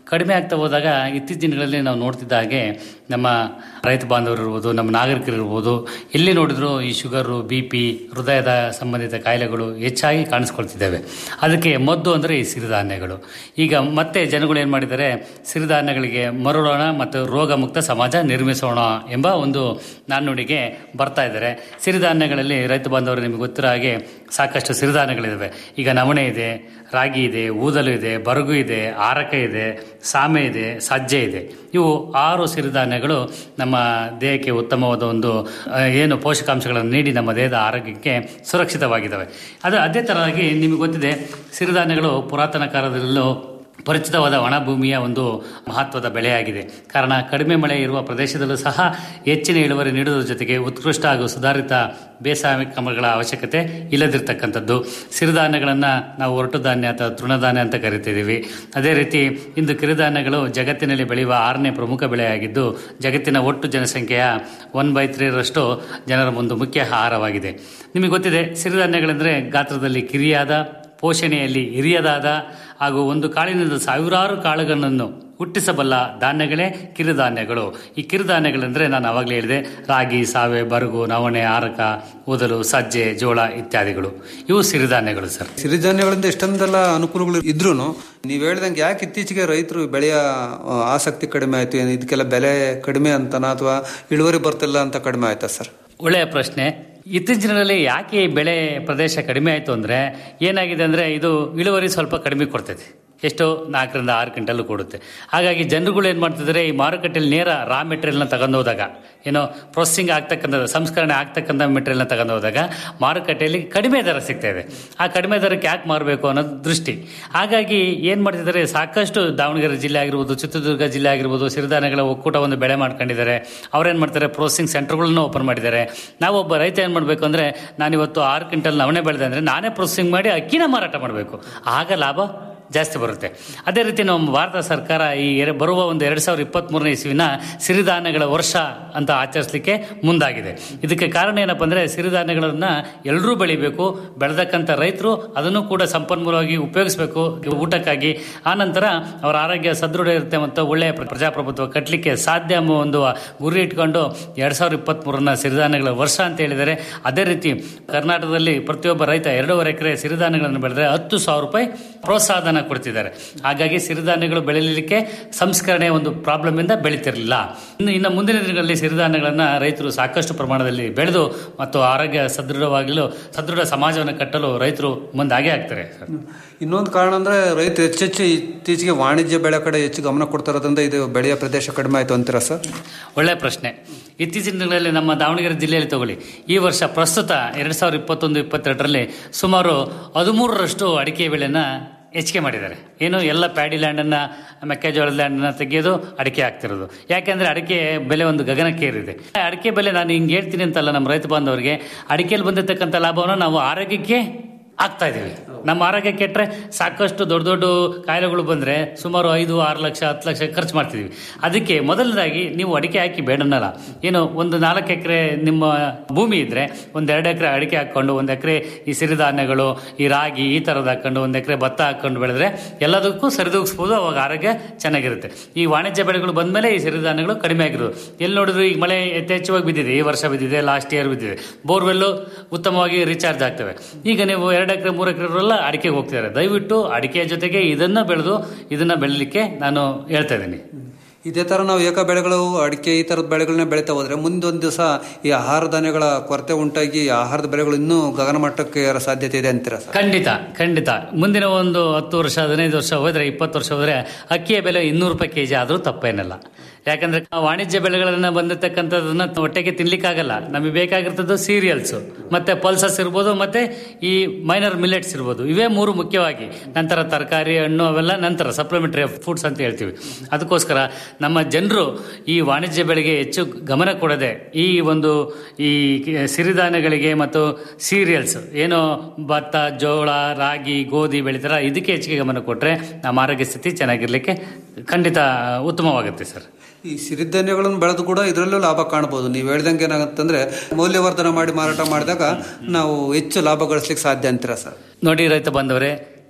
ಕಡಿಮೆ ಆಗ್ತಾ ಹೋದಾಗ ಇತ್ತೀಚಿನ ದಿನಗಳಲ್ಲಿ ನಾವು ನೋಡ್ತಿದ್ದ ಹಾಗೆ ನಮ್ಮ ರೈತ ಬಾಂಧವರು ಇರ್ಬೋದು ನಮ್ಮ ನಾಗರಿಕರು ಇರ್ಬೋದು ಎಲ್ಲಿ ನೋಡಿದ್ರು ಈ ಶುಗರು ಬಿ ಪಿ ಹೃದಯದ ಸಂಬಂಧಿತ ಕಾಯಿಲೆಗಳು ಹೆಚ್ಚಾಗಿ ಕಾಣಿಸ್ಕೊಳ್ತಿದ್ದಾವೆ ಅದಕ್ಕೆ ಮದ್ದು ಅಂದರೆ ಈ ಸಿರಿಧಾನ್ಯಗಳು ಈಗ ಮತ್ತೆ ಜನಗಳು ಏನು ಮಾಡಿದ್ದಾರೆ ಸಿರಿಧಾನ್ಯಗಳಿಗೆ ಮರಳೋಣ ಮತ್ತು ರೋಗ ಮುಕ್ತ ಸಮಾಜ ನಿರ್ಮಿಸೋಣ ಎಂಬ ಒಂದು ನಾಣ್ಣುಡಿಗೆ ಬರ್ತಾ ಇದ್ದಾರೆ ಸಿರಿಧಾನ್ಯಗಳಲ್ಲಿ ರೈತ ಬಾಂಧವರು ನಿಮಗೆ ಗೊತ್ತಿರೋ ಹಾಗೆ ಸಾಕಷ್ಟು ಸಿರಿಧಾನ್ಯಗಳಿದ್ದಾವೆ ಈಗ ನವಣೆ ಇದೆ ರಾಗಿ ಇದೆ ಊದಲು ಇದೆ ಬರಗು ಇದೆ ಆರಕ ಇದೆ ಸಾಮೆ ಇದೆ ಸಜ್ಜೆ ಇದೆ ಇವು ಆರು ಸಿರಿಧಾನ್ಯಗಳು ನಮ್ಮ ದೇಹಕ್ಕೆ ಉತ್ತಮವಾದ ಒಂದು ಆ, ಏನು ಪೋಷಕಾಂಶಗಳನ್ನು ನೀಡಿ ನಮ್ಮ ದೇಹದ ಆರೋಗ್ಯಕ್ಕೆ ಸುರಕ್ಷಿತವಾಗಿದ್ದಾವೆ ಅದು ಅದೇ ತರವಾಗಿ ನಿಮಗೆ ಗೊತ್ತಿದೆ ಸಿರಿಧಾನ್ಯಗಳು ಪುರಾತನ ಕಾಲದಲ್ಲೂ ಪರಿಚಿತವಾದ ಒಣಭೂಮಿಯ ಒಂದು ಮಹತ್ವದ ಬೆಳೆಯಾಗಿದೆ ಕಾರಣ ಕಡಿಮೆ ಮಳೆ ಇರುವ ಪ್ರದೇಶದಲ್ಲೂ ಸಹ ಹೆಚ್ಚಿನ ಇಳುವರಿ ನೀಡುವುದರ ಜೊತೆಗೆ ಉತ್ಕೃಷ್ಟ ಹಾಗೂ ಸುಧಾರಿತ ಬೇಸಾಯ ಕ್ರಮಗಳ ಅವಶ್ಯಕತೆ ಇಲ್ಲದಿರ್ತಕ್ಕಂಥದ್ದು ಸಿರಿಧಾನ್ಯಗಳನ್ನು ನಾವು ಒರಟು ಧಾನ್ಯ ಅಥವಾ ತೃಣಧಾನ್ಯ ಅಂತ ಕರಿತಿದ್ದೀವಿ ಅದೇ ರೀತಿ ಇಂದು ಕಿರುಧಾನ್ಯಗಳು ಜಗತ್ತಿನಲ್ಲಿ ಬೆಳೆಯುವ ಆರನೇ ಪ್ರಮುಖ ಬೆಳೆಯಾಗಿದ್ದು ಜಗತ್ತಿನ ಒಟ್ಟು ಜನಸಂಖ್ಯೆಯ ಒನ್ ಬೈ ತ್ರೀರಷ್ಟು ಜನರ ಒಂದು ಮುಖ್ಯ ಆಹಾರವಾಗಿದೆ ನಿಮಗೆ ಗೊತ್ತಿದೆ ಸಿರಿಧಾನ್ಯಗಳೆಂದರೆ ಗಾತ್ರದಲ್ಲಿ ಕಿರಿಯಾದ ಪೋಷಣೆಯಲ್ಲಿ ಹಿರಿಯದಾದ ಹಾಗೂ ಒಂದು ಕಾಳಿನಿಂದ ಸಾವಿರಾರು ಕಾಳುಗಳನ್ನು ಹುಟ್ಟಿಸಬಲ್ಲ ಧಾನ್ಯಗಳೇ ಕಿರುಧಾನ್ಯಗಳು ಈ ಕಿರುಧಾನ್ಯಗಳೆಂದರೆ ನಾನು ಆವಾಗಲೇ ಹೇಳಿದೆ ರಾಗಿ ಸಾವೆ ಬರಗು ನವಣೆ ಆರಕ ಊದಲು ಸಜ್ಜೆ ಜೋಳ ಇತ್ಯಾದಿಗಳು ಇವು ಸಿರಿಧಾನ್ಯಗಳು ಸರ್ ಸಿರಿಧಾನ್ಯಗಳಿಂದ ಎಷ್ಟೊಂದೆಲ್ಲ ಅನುಕೂಲಗಳು ಇದ್ರೂ ನೀವು ಹೇಳ್ದಂಗೆ ಯಾಕೆ ಇತ್ತೀಚೆಗೆ ರೈತರು ಬೆಳೆಯ ಆ, ಆಸಕ್ತಿ ಕಡಿಮೆ ಆಯ್ತು ಏನು ಇದಕ್ಕೆಲ್ಲ ಬೆಲೆ ಕಡಿಮೆ ಅಂತನಾ ಅಥವಾ ಇಳುವರಿ ಬರ್ತಿಲ್ಲ ಅಂತ ಕಡಿಮೆ ಆಯ್ತಾ ಸರ್ ಒಳ್ಳೆಯ ಪ್ರಶ್ನೆ ಇತ್ತೀಚಿನ ದಿನಗಳಲ್ಲಿ ಯಾಕೆ ಈ ಬೆಳೆ ಪ್ರದೇಶ ಕಡಿಮೆ ಆಯಿತು ಅಂದರೆ ಏನಾಗಿದೆ ಅಂದರೆ ಇದು ಇಳುವರಿ ಸ್ವಲ್ಪ ಕಡಿಮೆ ಕೊಡ್ತೈತೆ ಎಷ್ಟು ನಾಲ್ಕರಿಂದ ಆರು ಕ್ವಿಂಟಲ್ ಕೊಡುತ್ತೆ ಹಾಗಾಗಿ ಜನರುಗಳು ಏನು ಮಾಡ್ತಿದ್ದಾರೆ ಈ ಮಾರುಕಟ್ಟೆಯಲ್ಲಿ ನೇರ ರಾ ಮೆಟೀರಿಯಲ್ನ ತಗೊಂಡು ಹೋದಾಗ ಏನೋ ಪ್ರೊಸೆಸಿಂಗ್ ಆಗ್ತಕ್ಕಂಥ ಸಂಸ್ಕರಣೆ ಆಗ್ತಕ್ಕಂಥ ಮೆಟೀರಿಯಲ್ನ ತಗೊಂಡು ಹೋದಾಗ ಮಾರುಕಟ್ಟೆಯಲ್ಲಿ ಕಡಿಮೆ ದರ ಸಿಗ್ತಾ ಇದೆ ಆ ಕಡಿಮೆ ದರಕ್ಕೆ ಯಾಕೆ ಮಾರಬೇಕು ಅನ್ನೋದು ದೃಷ್ಟಿ ಹಾಗಾಗಿ ಏನು ಮಾಡ್ತಿದ್ದಾರೆ ಸಾಕಷ್ಟು ದಾವಣಗೆರೆ ಜಿಲ್ಲೆ ಆಗಿರ್ಬೋದು ಚಿತ್ರದುರ್ಗ ಜಿಲ್ಲೆ ಆಗಿರ್ಬೋದು ಸಿರಿಧಾನ್ಯಗಳ ಒಕ್ಕೂಟ ಒಂದು ಬೆಳೆ ಮಾಡ್ಕೊಂಡಿದ್ದಾರೆ ಅವ್ರೇನು ಮಾಡ್ತಾರೆ ಪ್ರೊಸೆಸಿಂಗ್ ಸೆಂಟರ್ಗಳನ್ನ ಓಪನ್ ಮಾಡಿದ್ದಾರೆ ನಾವೊಬ್ಬ ರೈತ ಏನು ಮಾಡಬೇಕು ಅಂದರೆ ನಾನಿವತ್ತು ಆರು ಕ್ವಿಂಟಲ್ ನವಣೆ ಬೆಳೆದೆ ಅಂದರೆ ನಾನೇ ಪ್ರೊಸೆಸಿಂಗ್ ಮಾಡಿ ಅಕ್ಕಿನ ಮಾರಾಟ ಮಾಡಬೇಕು ಆಗ ಲಾಭ ಜಾಸ್ತಿ ಬರುತ್ತೆ ಅದೇ ರೀತಿ ನಮ್ಮ ಭಾರತ ಸರ್ಕಾರ ಈ ಎರ- ಬರುವ ಒಂದು ಎರಡು ಸಾವಿರದ ಇಪ್ಪತ್ತ್ಮೂರನೇ ಇಸ್ವಿನ ಸಿರಿಧಾನ್ಯಗಳ ವರ್ಷ ಅಂತ ಆಚರಿಸಲಿಕ್ಕೆ ಮುಂದಾಗಿದೆ ಇದಕ್ಕೆ ಕಾರಣ ಏನಪ್ಪ ಅಂದರೆ ಸಿರಿಧಾನ್ಯಗಳನ್ನು ಎಲ್ಲರೂ ಬೆಳಿಬೇಕು ಬೆಳೆದಕ್ಕಂಥ ರೈತರು ಅದನ್ನು ಕೂಡ ಸಂಪನ್ಮೂಲವಾಗಿ ಉಪಯೋಗಿಸಬೇಕು ಊಟಕ್ಕಾಗಿ ಆನಂತರ ಅವರ ಆರೋಗ್ಯ ಸದೃಢ ಇರುತ್ತೆ ಮತ್ತು ಒಳ್ಳೆಯ ಪ್ರ- ಪ್ರಜಾಪ್ರಭುತ್ವ ಕಟ್ಟಲಿಕ್ಕೆ ಸಾಧ್ಯ ಎಂಬ ಒಂದು ಗುರಿ ಇಟ್ಕೊಂಡು ಎರಡು ಸಾವಿರದ ಇಪ್ಪತ್ತ್ಮೂರನ ಸಿರಿಧಾನ್ಯಗಳ ವರ್ಷ ಅಂತ ಹೇಳಿದ್ದಾರೆ ಅದೇ ರೀತಿ ಕರ್ನಾಟಕದಲ್ಲಿ ಪ್ರತಿಯೊಬ್ಬ ರೈತ ಎರಡೂವರೆ ಎಕರೆ ಸಿರಿಧಾನ್ಯಗಳನ್ನು ಬೆಳೆದರೆ ಹತ್ತು ಸಾವಿರ ರೂಪಾಯಿ ಪ್ರೋತ್ಸಾಹಧನ ಕೊಡ್ತಿದ್ದಾರೆ ಹಾಗಾಗಿ ಸಿರಿಧಾನ್ಯಗಳು ಬೆಳೆಯಲಿಕ್ಕೆ ಸಂಸ್ಕರಣೆ ಒಂದು ಪ್ರಾಬ್ಲಮ್ ಇಂದ ಬೆಳೀತಿರಲಿಲ್ಲ ಇನ್ನು ಇನ್ನು ಮುಂದಿನ ದಿನಗಳಲ್ಲಿ ಸಿರಿಧಾನ್ಯಗಳನ್ನು ರೈತರು ಸಾಕಷ್ಟು ಪ್ರಮಾಣದಲ್ಲಿ ಬೆಳೆದು ಮತ್ತು ಆರೋಗ್ಯ ಸದೃಢವಾಗಲು ಸದೃಢ ಸಮಾಜವನ್ನು ಕಟ್ಟಲು ರೈತರು ಮುಂದಾಗೆ ಆಗ್ತಾರೆ ಸರ್ ಇನ್ನೊಂದು ಕಾರಣ ಅಂದ್ರೆ ರೈತ ಹೆಚ್ಚೆಚ್ಚು ಇತ್ತೀಚೆಗೆ ವಾಣಿಜ್ಯ ಬೆಳೆ ಕಡೆ ಹೆಚ್ಚು ಗಮನ ಕೊಡ್ತಾ ಇರೋದ್ರಿಂದ ಇದು ಬೆಳೆಯ ಪ್ರದೇಶ ಕಡಿಮೆ ಆಯ್ತು ಅಂತೀರಾ ಸರ್ ಒಳ್ಳೆಯ ಪ್ರಶ್ನೆ ಇತ್ತೀಚಿನ ದಿನಗಳಲ್ಲಿ ನಮ್ಮ ದಾವಣಗೆರೆ ಜಿಲ್ಲೆಯಲ್ಲಿ ತಗೊಳ್ಳಿ ಈ ವರ್ಷ ಪ್ರಸ್ತುತ ಎರಡು ಸಾವಿರದ ಇಪ್ಪತ್ತೊಂದು ಇಪ್ಪತ್ತೆರಡರಲ್ಲಿ ಸುಮಾರು ಹದಿಮೂರರಷ್ಟು ಅಡಿಕೆ ಬೆಳೆನ ಹೆಚ್ಚಿಗೆ ಮಾಡಿದ್ದಾರೆ ಏನು ಎಲ್ಲ ಪ್ಯಾಡಿ ಲ್ಯಾಂಡನ್ನು ಮೆಕ್ಕೆಜೋಳದ ಲ್ಯಾಂಡನ್ನು ತೆಗೆಯೋದು ಅಡಿಕೆ ಆಗ್ತಿರೋದು ಯಾಕೆಂದರೆ ಅಡಿಕೆ ಬೆಲೆ ಒಂದು ಗಗನಕ್ಕೇರಿದೆ ಅಡಿಕೆ ಬೆಲೆ ನಾನು ಹಿಂಗೆ ಹೇಳ್ತೀನಿ ಅಂತಲ್ಲ ನಮ್ಮ ರೈತ ಬಾಂಧವರಿಗೆ ಅಡಿಕೆಯಲ್ಲಿ ಬಂದಿರತಕ್ಕಂಥ ಲಾಭವನ್ನು ನಾವು ಆರೋಗ್ಯಕ್ಕೆ ಆಗ್ತಾ ಇದ್ದೀವಿ ನಮ್ಮ ಆರೋಗ್ಯ ಕೆಟ್ಟರೆ ಸಾಕಷ್ಟು ದೊಡ್ಡ ದೊಡ್ಡ ಕಾಯಿಲೆಗಳು ಬಂದರೆ ಸುಮಾರು ಐದು ಆರು ಲಕ್ಷ ಹತ್ತು ಲಕ್ಷ ಖರ್ಚು ಮಾಡ್ತಿದ್ದೀವಿ ಅದಕ್ಕೆ ಮೊದಲನೇದಾಗಿ ನೀವು ಅಡಿಕೆ ಹಾಕಿ ಬೇಡನ್ನಲ್ಲ ಏನು ಒಂದು ನಾಲ್ಕು ಎಕರೆ ನಿಮ್ಮ ಭೂಮಿ ಇದ್ದರೆ ಒಂದು ಎರಡು ಎಕರೆ ಅಡಿಕೆ ಹಾಕ್ಕೊಂಡು ಒಂದು ಎಕರೆ ಈ ಸಿರಿಧಾನ್ಯಗಳು ಈ ರಾಗಿ ಈ ಥರದ್ದು ಹಾಕ್ಕೊಂಡು ಒಂದು ಎಕರೆ ಭತ್ತ ಹಾಕ್ಕೊಂಡು ಬೆಳೆದ್ರೆ ಎಲ್ಲದಕ್ಕೂ ಸರಿದೂಗಿಸ್ಬೋದು ಅವಾಗ ಆರೋಗ್ಯ ಚೆನ್ನಾಗಿರುತ್ತೆ ಈ ವಾಣಿಜ್ಯ ಬೆಳೆಗಳು ಬಂದಮೇಲೆ ಈ ಸಿರಿಧಾನ್ಯಗಳು ಕಡಿಮೆ ಆಗಿರೋದು ಎಲ್ಲಿ ನೋಡಿದ್ರು ಈಗ ಮಳೆ ಯಥೇಚ್ಛವಾಗಿ ಬಿದ್ದಿದೆ ಈ ವರ್ಷ ಬಿದ್ದಿದೆ ಲಾಸ್ಟ್ ಇಯರ್ ಬಿದ್ದಿದೆ ಬೋರ್ವೆಲ್ಲು ಉತ್ತಮವಾಗಿ ರೀಚಾರ್ಜ್ ಆಗ್ತವೆ ಈಗ ನೀವು ಎರಡು ಎಕರೆ ಮೂರು ಎಕರೆಲ್ಲ ಅಡಿಕೆಗೆ ಹೋಗ್ತಿದ್ದಾರೆ ದಯವಿಟ್ಟು ಅಡಿಕೆಯ ಜೊತೆಗೆ ಇದನ್ನ ಬೆಳೆದು ಇದನ್ನ ಬೆಳಲಿಕ್ಕೆ ನಾನು ಹೇಳ್ತಾ ಇದ್ದೀನಿ ಇದೇ ತರ ನಾವು ಏಕ ಬೆಳೆಗಳು ಅಡಿಕೆ ಈ ತರದ ಬೆಳೆಗಳನ್ನ ಬೆಳೀತಾ ಹೋದ್ರೆ ಮುಂದೊಂದು ದಿವಸ ಈ ಆಹಾರ ಧಾನ್ಯಗಳ ಕೊರತೆ ಉಂಟಾಗಿ ಆಹಾರದ ಬೆಳೆಗಳು ಇನ್ನೂ ಗಗನ ಮಟ್ಟಕ್ಕೆ ಏರೋ ಸಾಧ್ಯತೆ ಇದೆ ಅಂತೀರಾ ಸರ್ ಖಂಡಿತ ಖಂಡಿತ ಮುಂದಿನ ಒಂದು ಹತ್ತು ವರ್ಷ ಹದಿನೈದು ವರ್ಷ ಹೋದ್ರೆ ಇಪ್ಪತ್ತು ವರ್ಷ ಹೋದ್ರೆ ಅಕ್ಕಿಯ ಬೆಲೆ ಇನ್ನೂರು ರೂಪಾಯಿ ಕೆಜಿ ಆದರೂ ತಪ್ಪೇನಲ್ಲ ಯಾಕಂದ್ರೆ ಆ ವಾಣಿಜ್ಯ ಬೆಳೆಗಳನ್ನ ಬಂದಿರತಕ್ಕಂಥದನ್ನ ಹೊಟ್ಟೆಗೆ ತಿನ್ಲಿಕ್ಕಾಗಲ್ಲ ನಮಗೆ ಬೇಕಾಗಿರ್ತದ್ದು ಸೀರಿಯಲ್ಸ್ ಮತ್ತೆ ಪಲ್ಸಸ್ ಇರ್ಬೋದು ಮತ್ತೆ ಈ ಮೈನರ್ ಮಿಲೆಟ್ಸ್ ಇರ್ಬೋದು ಇವೇ ಮೂರು ಮುಖ್ಯವಾಗಿ ನಂತರ ತರಕಾರಿ ಹಣ್ಣು ಅವೆಲ್ಲ ನಂತರ ಸಪ್ಲಿಮೆಂಟರಿ ಫುಡ್ಸ್ ಅಂತ ಹೇಳ್ತೀವಿ ಅದಕ್ಕೋಸ್ಕರ ನಮ್ಮ ಜನರು ಈ ವಾಣಿಜ್ಯ ಬೆಳೆಗೆ ಹೆಚ್ಚು ಗಮನ ಕೊಡದೆ ಈ ಒಂದು ಈ ಸಿರಿಧಾನ್ಯಗಳಿಗೆ ಮತ್ತು ಸೀರಿಯಲ್ಸ್ ಏನು ಭತ್ತ ಜೋಳ ರಾಗಿ ಗೋಧಿ ಬೆಳಿತಾರ ಇದಕ್ಕೆ ಹೆಚ್ಚಿಗೆ ಗಮನ ಕೊಟ್ಟರೆ ನಮ್ಮ ಆರೋಗ್ಯ ಸ್ಥಿತಿ ಚೆನ್ನಾಗಿರ್ಲಿಕ್ಕೆ ಖಂಡಿತ ಉತ್ತಮವಾಗುತ್ತೆ ಸರ್ ಈ ಸಿರಿಧಾನ್ಯಗಳನ್ನು ಬೆಳೆದು ಕೂಡ ಇದರಲ್ಲೂ ಲಾಭ ಕಾಣಬಹುದು ನೀವು ಹೇಳ್ದಂಗೆ ಏನಾಗುತ್ತಂದ್ರೆ ಮೌಲ್ಯವರ್ಧನೆ ಮಾಡಿ ಮಾರಾಟ ಮಾಡಿದಾಗ ನಾವು ಹೆಚ್ಚು ಲಾಭ ಗಳಿಸ್ಲಿಕ್ಕೆ ಸಾಧ್ಯ ಅಂತೀರಾ ಸರ್ ನೋಡಿ ರೈತ ಬಂದವರೇ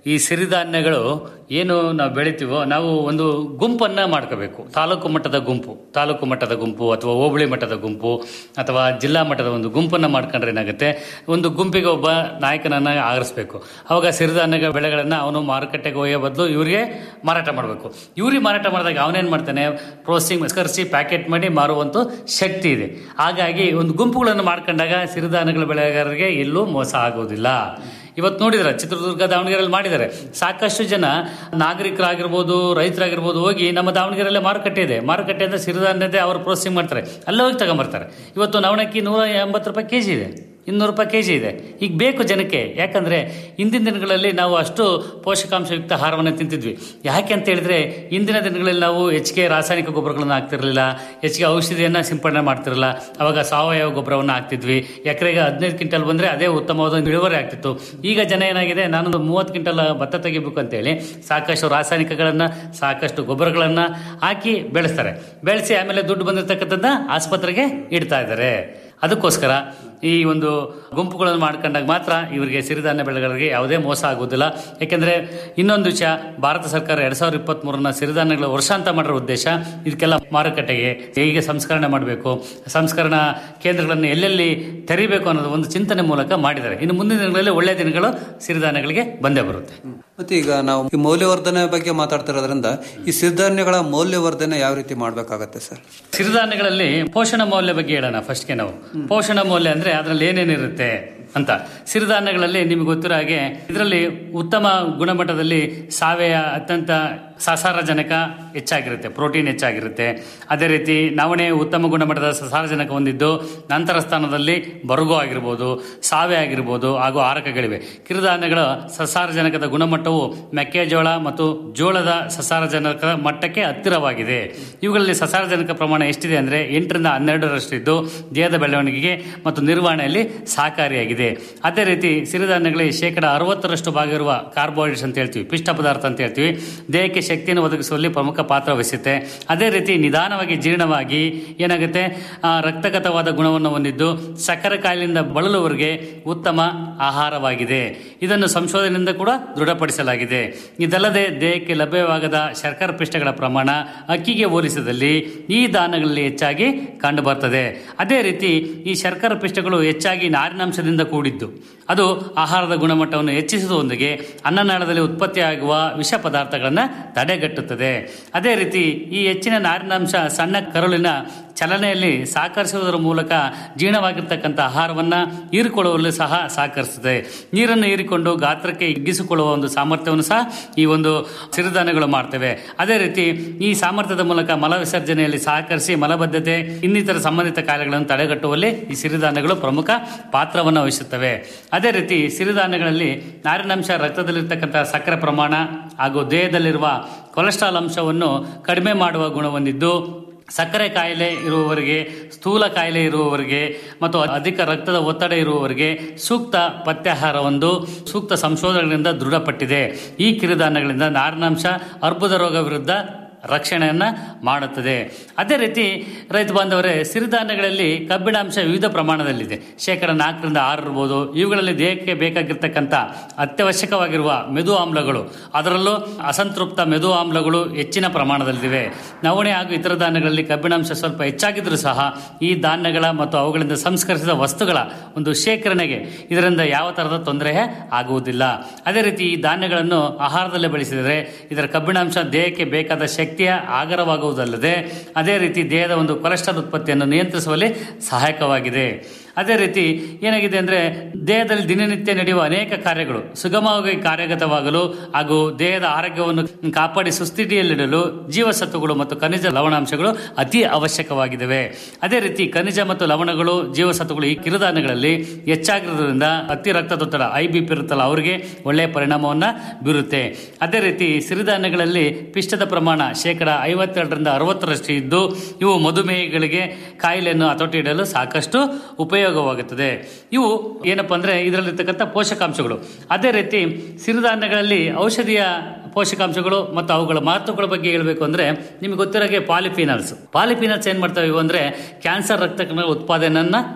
ಈ ಸಿರಿಧಾನ್ಯಗಳು ಏನು ನಾವು ಬೆಳಿತೀವೋ ನಾವು ಒಂದು ಗುಂಪನ್ನ ಮಾಡ್ಕೋಬೇಕು ತಾಲೂಕು ಮಟ್ಟದ ಗುಂಪು ತಾಲೂಕು ಮಟ್ಟದ ಗುಂಪು ಅಥವಾ ಹೋಬಳಿ ಮಟ್ಟದ ಗುಂಪು ಅಥವಾ ಜಿಲ್ಲಾ ಮಟ್ಟದ ಒಂದು ಗುಂಪನ್ನ ಮಾಡ್ಕೊಂಡ್ರೆ ಏನಾಗುತ್ತೆ ಒಂದು ಗುಂಪಿಗೆ ಒಬ್ಬ ನಾಯಕನನ್ನ ಆರಿಸ್ಬೇಕು ಅವಾಗ ಸಿರಿಧಾನ್ಯ ಬೆಳೆಗಳನ್ನ ಅವನು ಮಾರುಕಟ್ಟೆಗೆ ಒಯ್ಯೋ ಬದಲು ಇವರಿಗೆ ಮಾರಾಟ ಮಾಡಬೇಕು ಇವ್ರಿಗೆ ಮಾರಾಟ ಮಾಡಿದಾಗ ಅವನೇನ್ ಮಾಡ್ತಾನೆ ಪ್ರೋಸೆಸಿಂಗ್ ಕರೆಸಿ ಪ್ಯಾಕೆಟ್ ಮಾಡಿ ಮಾರುವಂತ ಶಕ್ತಿ ಇದೆ ಹಾಗಾಗಿ ಒಂದು ಗುಂಪುಗಳನ್ನು ಮಾಡ್ಕೊಂಡಾಗ ಸಿರಿಧಾನ್ಯಗಳ ಬೆಳೆಗಾರರಿಗೆ ಎಲ್ಲೂ ಮೋಸ ಆಗೋದಿಲ್ಲ ಇವತ್ತು ನೋಡಿದ್ರೆ ಚಿತ್ರದುರ್ಗ ದಾವಣಗೆರೆಯಲ್ಲಿ ಮಾಡಿದ್ದಾರೆ ಸಾಕಷ್ಟು ಜನ ನಾಗರಿಕರಾಗಿರ್ಬೋದು ರೈತರಾಗಿರ್ಬೋದು ಹೋಗಿ ನಮ್ಮ ದಾವಣಗೆರೆಯಲ್ಲೇ ಮಾರುಕಟ್ಟೆ ಇದೆ ಮಾರುಕಟ್ಟೆ ಅಂತ ಸಿರಿಧಾನ್ಯತೆ ಅವರು ಪ್ರೋಸೆಸಿಂಗ್ ಮಾಡ್ತಾರೆ ಅಲ್ಲೇ ಹೋಗಿ ತಗೊಂಬರ್ತಾರೆ ಇವತ್ತು ನವಣಕ್ಕಿ ನೂರ ಎಂಬತ್ತು ರೂಪಾಯಿ ಕೆಜಿ ಇದೆ ಇನ್ನೂರು ರೂಪಾಯಿ ಕೆ ಜಿ ಇದೆ ಈಗ ಬೇಕು ಜನಕ್ಕೆ ಯಾಕಂದರೆ ಇಂದಿನ ದಿನಗಳಲ್ಲಿ ನಾವು ಅಷ್ಟು ಪೋಷಕಾಂಶಯುಕ್ತ ಆಹಾರವನ್ನು ತಿಂತಿದ್ವಿ ಯಾಕೆ ಅಂತ ಹೇಳಿದ್ರೆ ಇಂದಿನ ದಿನಗಳಲ್ಲಿ ನಾವು ಹೆಚ್ಚಿಗೆ ರಾಸಾಯನಿಕ ಗೊಬ್ಬರಗಳನ್ನು ಹಾಕ್ತಿರಲಿಲ್ಲ ಹೆಚ್ಚಿಗೆ ಔಷಧಿಯನ್ನು ಸಿಂಪಡಣೆ ಮಾಡ್ತಿರಲಿಲ್ಲ ಅವಾಗ ಸಾವಯವ ಗೊಬ್ಬರವನ್ನು ಹಾಕ್ತಿದ್ವಿ ಎಕರೆಗೆ ಹದಿನೈದು ಕ್ವಿಂಟಲ್ ಬಂದರೆ ಅದೇ ಉತ್ತಮವಾದ ಒಂದು ಇಳುವರಿ ಆಗ್ತಿತ್ತು ಈಗ ಜನ ಏನಾಗಿದೆ ನಾನೊಂದು ಮೂವತ್ತು ಕ್ವಿಂಟಲ್ ಭತ್ತ ತೆಗಿಬೇಕು ಅಂತೇಳಿ ಸಾಕಷ್ಟು ರಾಸಾಯನಿಕಗಳನ್ನು ಸಾಕಷ್ಟು ಗೊಬ್ಬರಗಳನ್ನು ಹಾಕಿ ಬೆಳೆಸ್ತಾರೆ ಬೆಳೆಸಿ ಆಮೇಲೆ ದುಡ್ಡು ಬಂದಿರತಕ್ಕಂಥದ್ದನ್ನ ಆಸ್ಪತ್ರೆಗೆ ಇಡ್ತಾ ಇದ್ದಾರೆ ಅದಕ್ಕೋಸ್ಕರ ಈ ಒಂದು ಗುಂಪುಗಳನ್ನು ಮಾಡ್ಕೊಂಡಾಗ ಮಾತ್ರ ಇವರಿಗೆ ಸಿರಿಧಾನ್ಯ ಬೆಳೆಗಳಿಗೆ ಯಾವುದೇ ಮೋಸ ಆಗುವುದಿಲ್ಲ ಯಾಕೆಂದರೆ ಇನ್ನೊಂದು ವಿಷಯ ಭಾರತ ಸರ್ಕಾರ ಎರಡ್ ಸಾವಿರದ ಇಪ್ಪತ್ತ್ ಮೂರನ ಸಿರಿಧಾನ್ಯಗಳ ವರ್ಷ ಅಂತ ಮಾಡಿರೋ ಉದ್ದೇಶ ಇದಕ್ಕೆಲ್ಲ ಮಾರುಕಟ್ಟೆಗೆ ಹೇಗೆ ಸಂಸ್ಕರಣೆ ಮಾಡಬೇಕು ಸಂಸ್ಕರಣಾ ಕೇಂದ್ರಗಳನ್ನು ಎಲ್ಲೆಲ್ಲಿ ತೆರಿಬೇಕು ಅನ್ನೋದು ಒಂದು ಚಿಂತನೆ ಮೂಲಕ ಮಾಡಿದ್ದಾರೆ ಇನ್ನು ಮುಂದಿನ ದಿನಗಳಲ್ಲಿ ಒಳ್ಳೆಯ ದಿನಗಳು ಸಿರಿಧಾನ್ಯಗಳಿಗೆ ಬಂದೇ ಬರುತ್ತೆ ಮತ್ತೆ ಈಗ ನಾವು ಈ ಮೌಲ್ಯವರ್ಧನೆ ಬಗ್ಗೆ ಮಾತಾಡ್ತಿರೋದ್ರಿಂದ ಈ ಸಿರಿಧಾನ್ಯಗಳ ಮೌಲ್ಯವರ್ಧನೆ ಯಾವ ರೀತಿ ಮಾಡಬೇಕಾಗತ್ತೆ ಸರ್ ಸಿರಿಧಾನ್ಯಗಳಲ್ಲಿ ಪೋಷಣ ಮೌಲ್ಯ ಬಗ್ಗೆ ಹೇಳೋಣ ಫಸ್ಟ್ಗೆ ನಾವು ಪೋಷಣ ಮೌಲ್ಯ ಅಂದ್ರೆ ಅದರಲ್ಲಿ ಏನೇನಿರುತ್ತೆ ಅಂತ ಸಿರಿಧಾನ್ಯಗಳಲ್ಲಿ ನಿಮ್ಗೆ ಗೊತ್ತಿರೋ ಹಾಗೆ ಇದರಲ್ಲಿ ಉತ್ತಮ ಗುಣಮಟ್ಟದಲ್ಲಿ ಸಾವಯವ ಅತ್ಯಂತ ಸಸಾರಜನಕ ಹೆಚ್ಚಾಗಿರುತ್ತೆ ಪ್ರೋಟೀನ್ ಹೆಚ್ಚಾಗಿರುತ್ತೆ ಅದೇ ರೀತಿ ನವಣೆ ಉತ್ತಮ ಗುಣಮಟ್ಟದ ಸಸಾರಜನಕ ಹೊಂದಿದ್ದು ನಂತರ ಸ್ಥಾನದಲ್ಲಿ ಬರುಗು ಆಗಿರ್ಬೋದು ಸಾವೆ ಆಗಿರ್ಬೋದು ಹಾಗೂ ಆರಕಗಳಿವೆ ಕಿರುಧಾನ್ಯಗಳ ಸಸಾರಜನಕದ ಗುಣಮಟ್ಟವು ಮೆಕ್ಕೆಜೋಳ ಮತ್ತು ಜೋಳದ ಸಸಾರಜನಕ ಮಟ್ಟಕ್ಕೆ ಹತ್ತಿರವಾಗಿದೆ ಇವುಗಳಲ್ಲಿ ಸಸಾರಜನಕ ಪ್ರಮಾಣ ಎಷ್ಟಿದೆ ಅಂದರೆ ಎಂಟರಿಂದ ಹನ್ನೆರಡರಷ್ಟಿದ್ದು ದೇಹದ ಬೆಳವಣಿಗೆಗೆ ಮತ್ತು ನಿರ್ವಹಣೆಯಲ್ಲಿ ಸಹಕಾರಿಯಾಗಿದೆ ಅದೇ ರೀತಿ ಸಿರಿಧಾನ್ಯಗಳಲ್ಲಿ ಶೇಕಡ ಅರವತ್ತರಷ್ಟು ಭಾಗ ಇರುವ ಕಾರ್ಬೋಹೈಡ್ರೇಟ್ಸ್ ಅಂತ ಹೇಳ್ತೀವಿ ಪಿಷ್ಟ ಪದಾರ್ಥ ಅಂತ ಹೇಳ್ತೀವಿ ದೇಹಕ್ಕೆ ಶಕ್ತಿಯನ್ನು ಒದಗಿಸುವಲ್ಲಿ ಪ್ರಮುಖ ಪಾತ್ರ ವಹಿಸುತ್ತೆ ಅದೇ ರೀತಿ ನಿಧಾನವಾಗಿ ಜೀರ್ಣವಾಗಿ ಏನಾಗುತ್ತೆ ಆ, ರಕ್ತಗತವಾದ ಗುಣವನ್ನು ಹೊಂದಿದ್ದು ಸಕ್ಕರೆ ಕಾಯಿಲೆಯಿಂದ ಬಳಲುವವರಿಗೆ ಉತ್ತಮ ಆಹಾರವಾಗಿದೆ ಇದನ್ನು ಸಂಶೋಧನೆಯಿಂದ ಕೂಡ ದೃಢಪಡಿಸಲಾಗಿದೆ ಇದಲ್ಲದೆ ದೇಹಕ್ಕೆ ಲಭ್ಯವಾಗದ ಶರ್ಕರ ಪಿಷ್ಟಗಳ ಪ್ರಮಾಣ ಅಕ್ಕಿಗೆ ಹೋಲಿಸಿದಲ್ಲಿ ಈ ಧಾನ್ಯಗಳಲ್ಲಿ ಹೆಚ್ಚಾಗಿ ಕಂಡುಬರ್ತದೆ ಅದೇ ರೀತಿ ಈ ಶರ್ಕರ ಪಿಷ್ಟಗಳು ಹೆಚ್ಚಾಗಿ ನಾರಿನಾಂಶದಿಂದ ಕೂಡಿದ್ದು ಅದು ಆಹಾರದ ಗುಣಮಟ್ಟವನ್ನು ಹೆಚ್ಚಿಸುವುದರೊಂದಿಗೆ ಅನ್ನನಾಳದಲ್ಲಿ ಉತ್ಪತ್ತಿಯಾಗುವ ವಿಷ ಪದಾರ್ಥಗಳನ್ನು ತಡೆಗಟ್ಟುತ್ತದೆ ಅದೇ ರೀತಿ ಈ ಹೆಚ್ಚಿನ ನಾರಿನಾಂಶ ಸಣ್ಣ ಕರುಳಿನ ಚಲನೆಯಲ್ಲಿ ಸಹಕರಿಸುವುದರ ಮೂಲಕ ಜೀರ್ಣವಾಗಿರ್ತಕ್ಕಂಥ ಆಹಾರವನ್ನು ಹೀರಿಕೊಳ್ಳುವಲ್ಲಿ ಸಹ ಸಹಕರಿಸುತ್ತದೆ ನೀರನ್ನು ಹೀರಿಕೊಂಡು ಗಾತ್ರಕ್ಕೆ ಹಿಗ್ಗಿಸಿಕೊಳ್ಳುವ ಒಂದು ಸಾಮರ್ಥ್ಯವನ್ನು ಸಹ ಈ ಒಂದು ಸಿರಿಧಾನ್ಯಗಳು ಮಾಡ್ತವೆ ಅದೇ ರೀತಿ ಈ ಸಾಮರ್ಥ್ಯದ ಮೂಲಕ ಮಲ ವಿಸರ್ಜನೆಯಲ್ಲಿ ಸಹಕರಿಸಿ ಮಲಬದ್ಧತೆ ಇನ್ನಿತರ ಸಂಬಂಧಿತ ಕಾಯಿಲೆಗಳನ್ನು ತಡೆಗಟ್ಟುವಲ್ಲಿ ಈ ಸಿರಿಧಾನ್ಯಗಳು ಪ್ರಮುಖ ಪಾತ್ರವನ್ನು ವಹಿಸುತ್ತವೆ ಅದೇ ರೀತಿ ಸಿರಿಧಾನ್ಯಗಳಲ್ಲಿ ನಾರಿನಾಂಶ ರಕ್ತದಲ್ಲಿರ್ತಕ್ಕಂಥ ಸಕ್ಕರೆ ಪ್ರಮಾಣ ಹಾಗೂ ದೇಹದಲ್ಲಿರುವ ಕೊಲೆಸ್ಟ್ರಾಲ್ ಅಂಶವನ್ನು ಕಡಿಮೆ ಮಾಡುವ ಗುಣ ಹೊಂದಿದ್ದು ಸಕ್ಕರೆ ಕಾಯಿಲೆ ಇರುವವರಿಗೆ ಸ್ಥೂಲ ಕಾಯಿಲೆ ಇರುವವರಿಗೆ ಮತ್ತು ಅಧಿಕ ರಕ್ತದ ಒತ್ತಡ ಇರುವವರಿಗೆ ಸೂಕ್ತ ಪಥ್ಯಾಹಾರವೊಂದು ಸೂಕ್ತ ಸಂಶೋಧನೆಗಳಿಂದ ದೃಢಪಟ್ಟಿದೆ ಈ ಕಿರುಧಾನ್ಯಗಳಿಂದ ನಾರಿನಾಂಶ ಅರ್ಬುದ ರೋಗ ವಿರುದ್ಧ ರಕ್ಷಣೆಯನ್ನ ಮಾಡುತ್ತದೆ ಅದೇ ರೀತಿ ರೈತ ಬಾಂಧವರೇ ಸಿರಿಧಾನ್ಯಗಳಲ್ಲಿ ಕಬ್ಬಿಣಾಂಶ ವಿವಿಧ ಪ್ರಮಾಣದಲ್ಲಿದೆ ಶೇಕಡ ನಾಲ್ಕರಿಂದ ಆರು ಇರ್ಬೋದು ಇವುಗಳಲ್ಲಿ ದೇಹಕ್ಕೆ ಬೇಕಾಗಿರ್ತಕ್ಕಂಥ ಅತ್ಯವಶ್ಯಕವಾಗಿರುವ ಮೆದು ಆಮ್ಲಗಳು ಅದರಲ್ಲೂ ಅಸಂತೃಪ್ತ ಮೆದು ಆಮ್ಲಗಳು ಹೆಚ್ಚಿನ ಪ್ರಮಾಣದಲ್ಲಿವೆ ನವಣೆ ಹಾಗೂ ಇತರ ಧಾನ್ಯಗಳಲ್ಲಿ ಕಬ್ಬಿಣಾಂಶ ಸ್ವಲ್ಪ ಹೆಚ್ಚಾಗಿದ್ರೂ ಸಹ ಈ ಧಾನ್ಯಗಳ ಮತ್ತು ಅವುಗಳಿಂದ ಸಂಸ್ಕರಿಸಿದ ವಸ್ತುಗಳ ಒಂದು ಶೇಖರಣೆಗೆ ಇದರಿಂದ ಯಾವ ತರಹದ ತೊಂದರೆ ಆಗುವುದಿಲ್ಲ ಅದೇ ರೀತಿ ಈ ಧಾನ್ಯಗಳನ್ನು ಆಹಾರದಲ್ಲೇ ಬಳಸಿದರೆ ಇದರ ಕಬ್ಬಿಣಾಂಶ ದೇಹಕ್ಕೆ ಬೇಕಾದ ಶಕ್ತಿಯ ಆಗರವಾಗುವುದಲ್ಲದೆ ಅದೇ ರೀತಿ ದೇಹದ ಒಂದು ಕೊಲೆಸ್ಟ್ರಾಲ್ ಉತ್ಪತ್ತಿಯನ್ನು ನಿಯಂತ್ರಿಸುವಲ್ಲಿ ಸಹಾಯಕವಾಗಿದೆ ಅದೇ ರೀತಿ ಏನಾಗಿದೆ ಅಂದರೆ ದೇಹದಲ್ಲಿ ದಿನನಿತ್ಯ ನಡೆಯುವ ಅನೇಕ ಕಾರ್ಯಗಳು ಸುಗಮವಾಗಿ ಕಾರ್ಯಗತವಾಗಲು ಹಾಗೂ ದೇಹದ ಆರೋಗ್ಯವನ್ನು ಕಾಪಾಡಿ ಸುಸ್ಥಿತಿಯಲ್ಲಿಡಲು ಜೀವಸತ್ವಗಳು ಮತ್ತು ಖನಿಜ ಲವಣಾಂಶಗಳು ಅತಿ ಅವಶ್ಯಕವಾಗಿದ್ದಾವೆ ಅದೇ ರೀತಿ ಖನಿಜ ಮತ್ತು ಲವಣಗಳು ಜೀವಸತ್ವಗಳು ಈ ಕಿರುಧಾನ್ಯಗಳಲ್ಲಿ ಹೆಚ್ಚಾಗಿರೋದ್ರಿಂದ ಅತಿ ರಕ್ತದೊತ್ತಡ ಐ ಬಿ ಪಿ ಇರುತ್ತಲ್ಲ ಅವರಿಗೆ ಒಳ್ಳೆಯ ಪರಿಣಾಮವನ್ನು ಬೀರುತ್ತೆ ಅದೇ ರೀತಿ ಸಿರಿಧಾನ್ಯಗಳಲ್ಲಿ ಪಿಷ್ಟದ ಪ್ರಮಾಣ ಶೇಕಡ ಐವತ್ತೆರಡರಿಂದ ಅರವತ್ತರಷ್ಟು ಇದ್ದು ಇವು ಮಧುಮೇಹಿಗಳಿಗೆ ಕಾಯಿಲೆಯನ್ನು ಹತೋಟಿ ಇಡಲು ಸಾಕಷ್ಟು ಉಪಯೋಗವಾಗುತ್ತದೆ ಇವು ಏನಪ್ಪ ಅಂದ್ರೆ ಇದರಲ್ಲಿರ್ತಕ್ಕಂಥ ಪೋಷಕಾಂಶಗಳು ಅದೇ ರೀತಿ ಸಿರಿಧಾನ್ಯಗಳಲ್ಲಿ ಔಷಧಿಯ ಪೋಷಕಾಂಶಗಳು ಮತ್ತು ಅವುಗಳ ಮಹತ್ವಗಳ ಬಗ್ಗೆ ಹೇಳಬೇಕು ಅಂದ್ರೆ ನಿಮಗೆ ಗೊತ್ತಿರೋಗೆ ಪಾಲಿಫಿನಲ್ಸ್ ಪಾಲಿಫಿನಲ್ಸ್ ಏನ್ ಮಾಡ್ತವೆ ಇವು ಅಂದ್ರೆ ಕ್ಯಾನ್ಸರ್ ರಕ್ತ ಕಣಗಳ ಉತ್ಪಾದನೆಯನ್ನ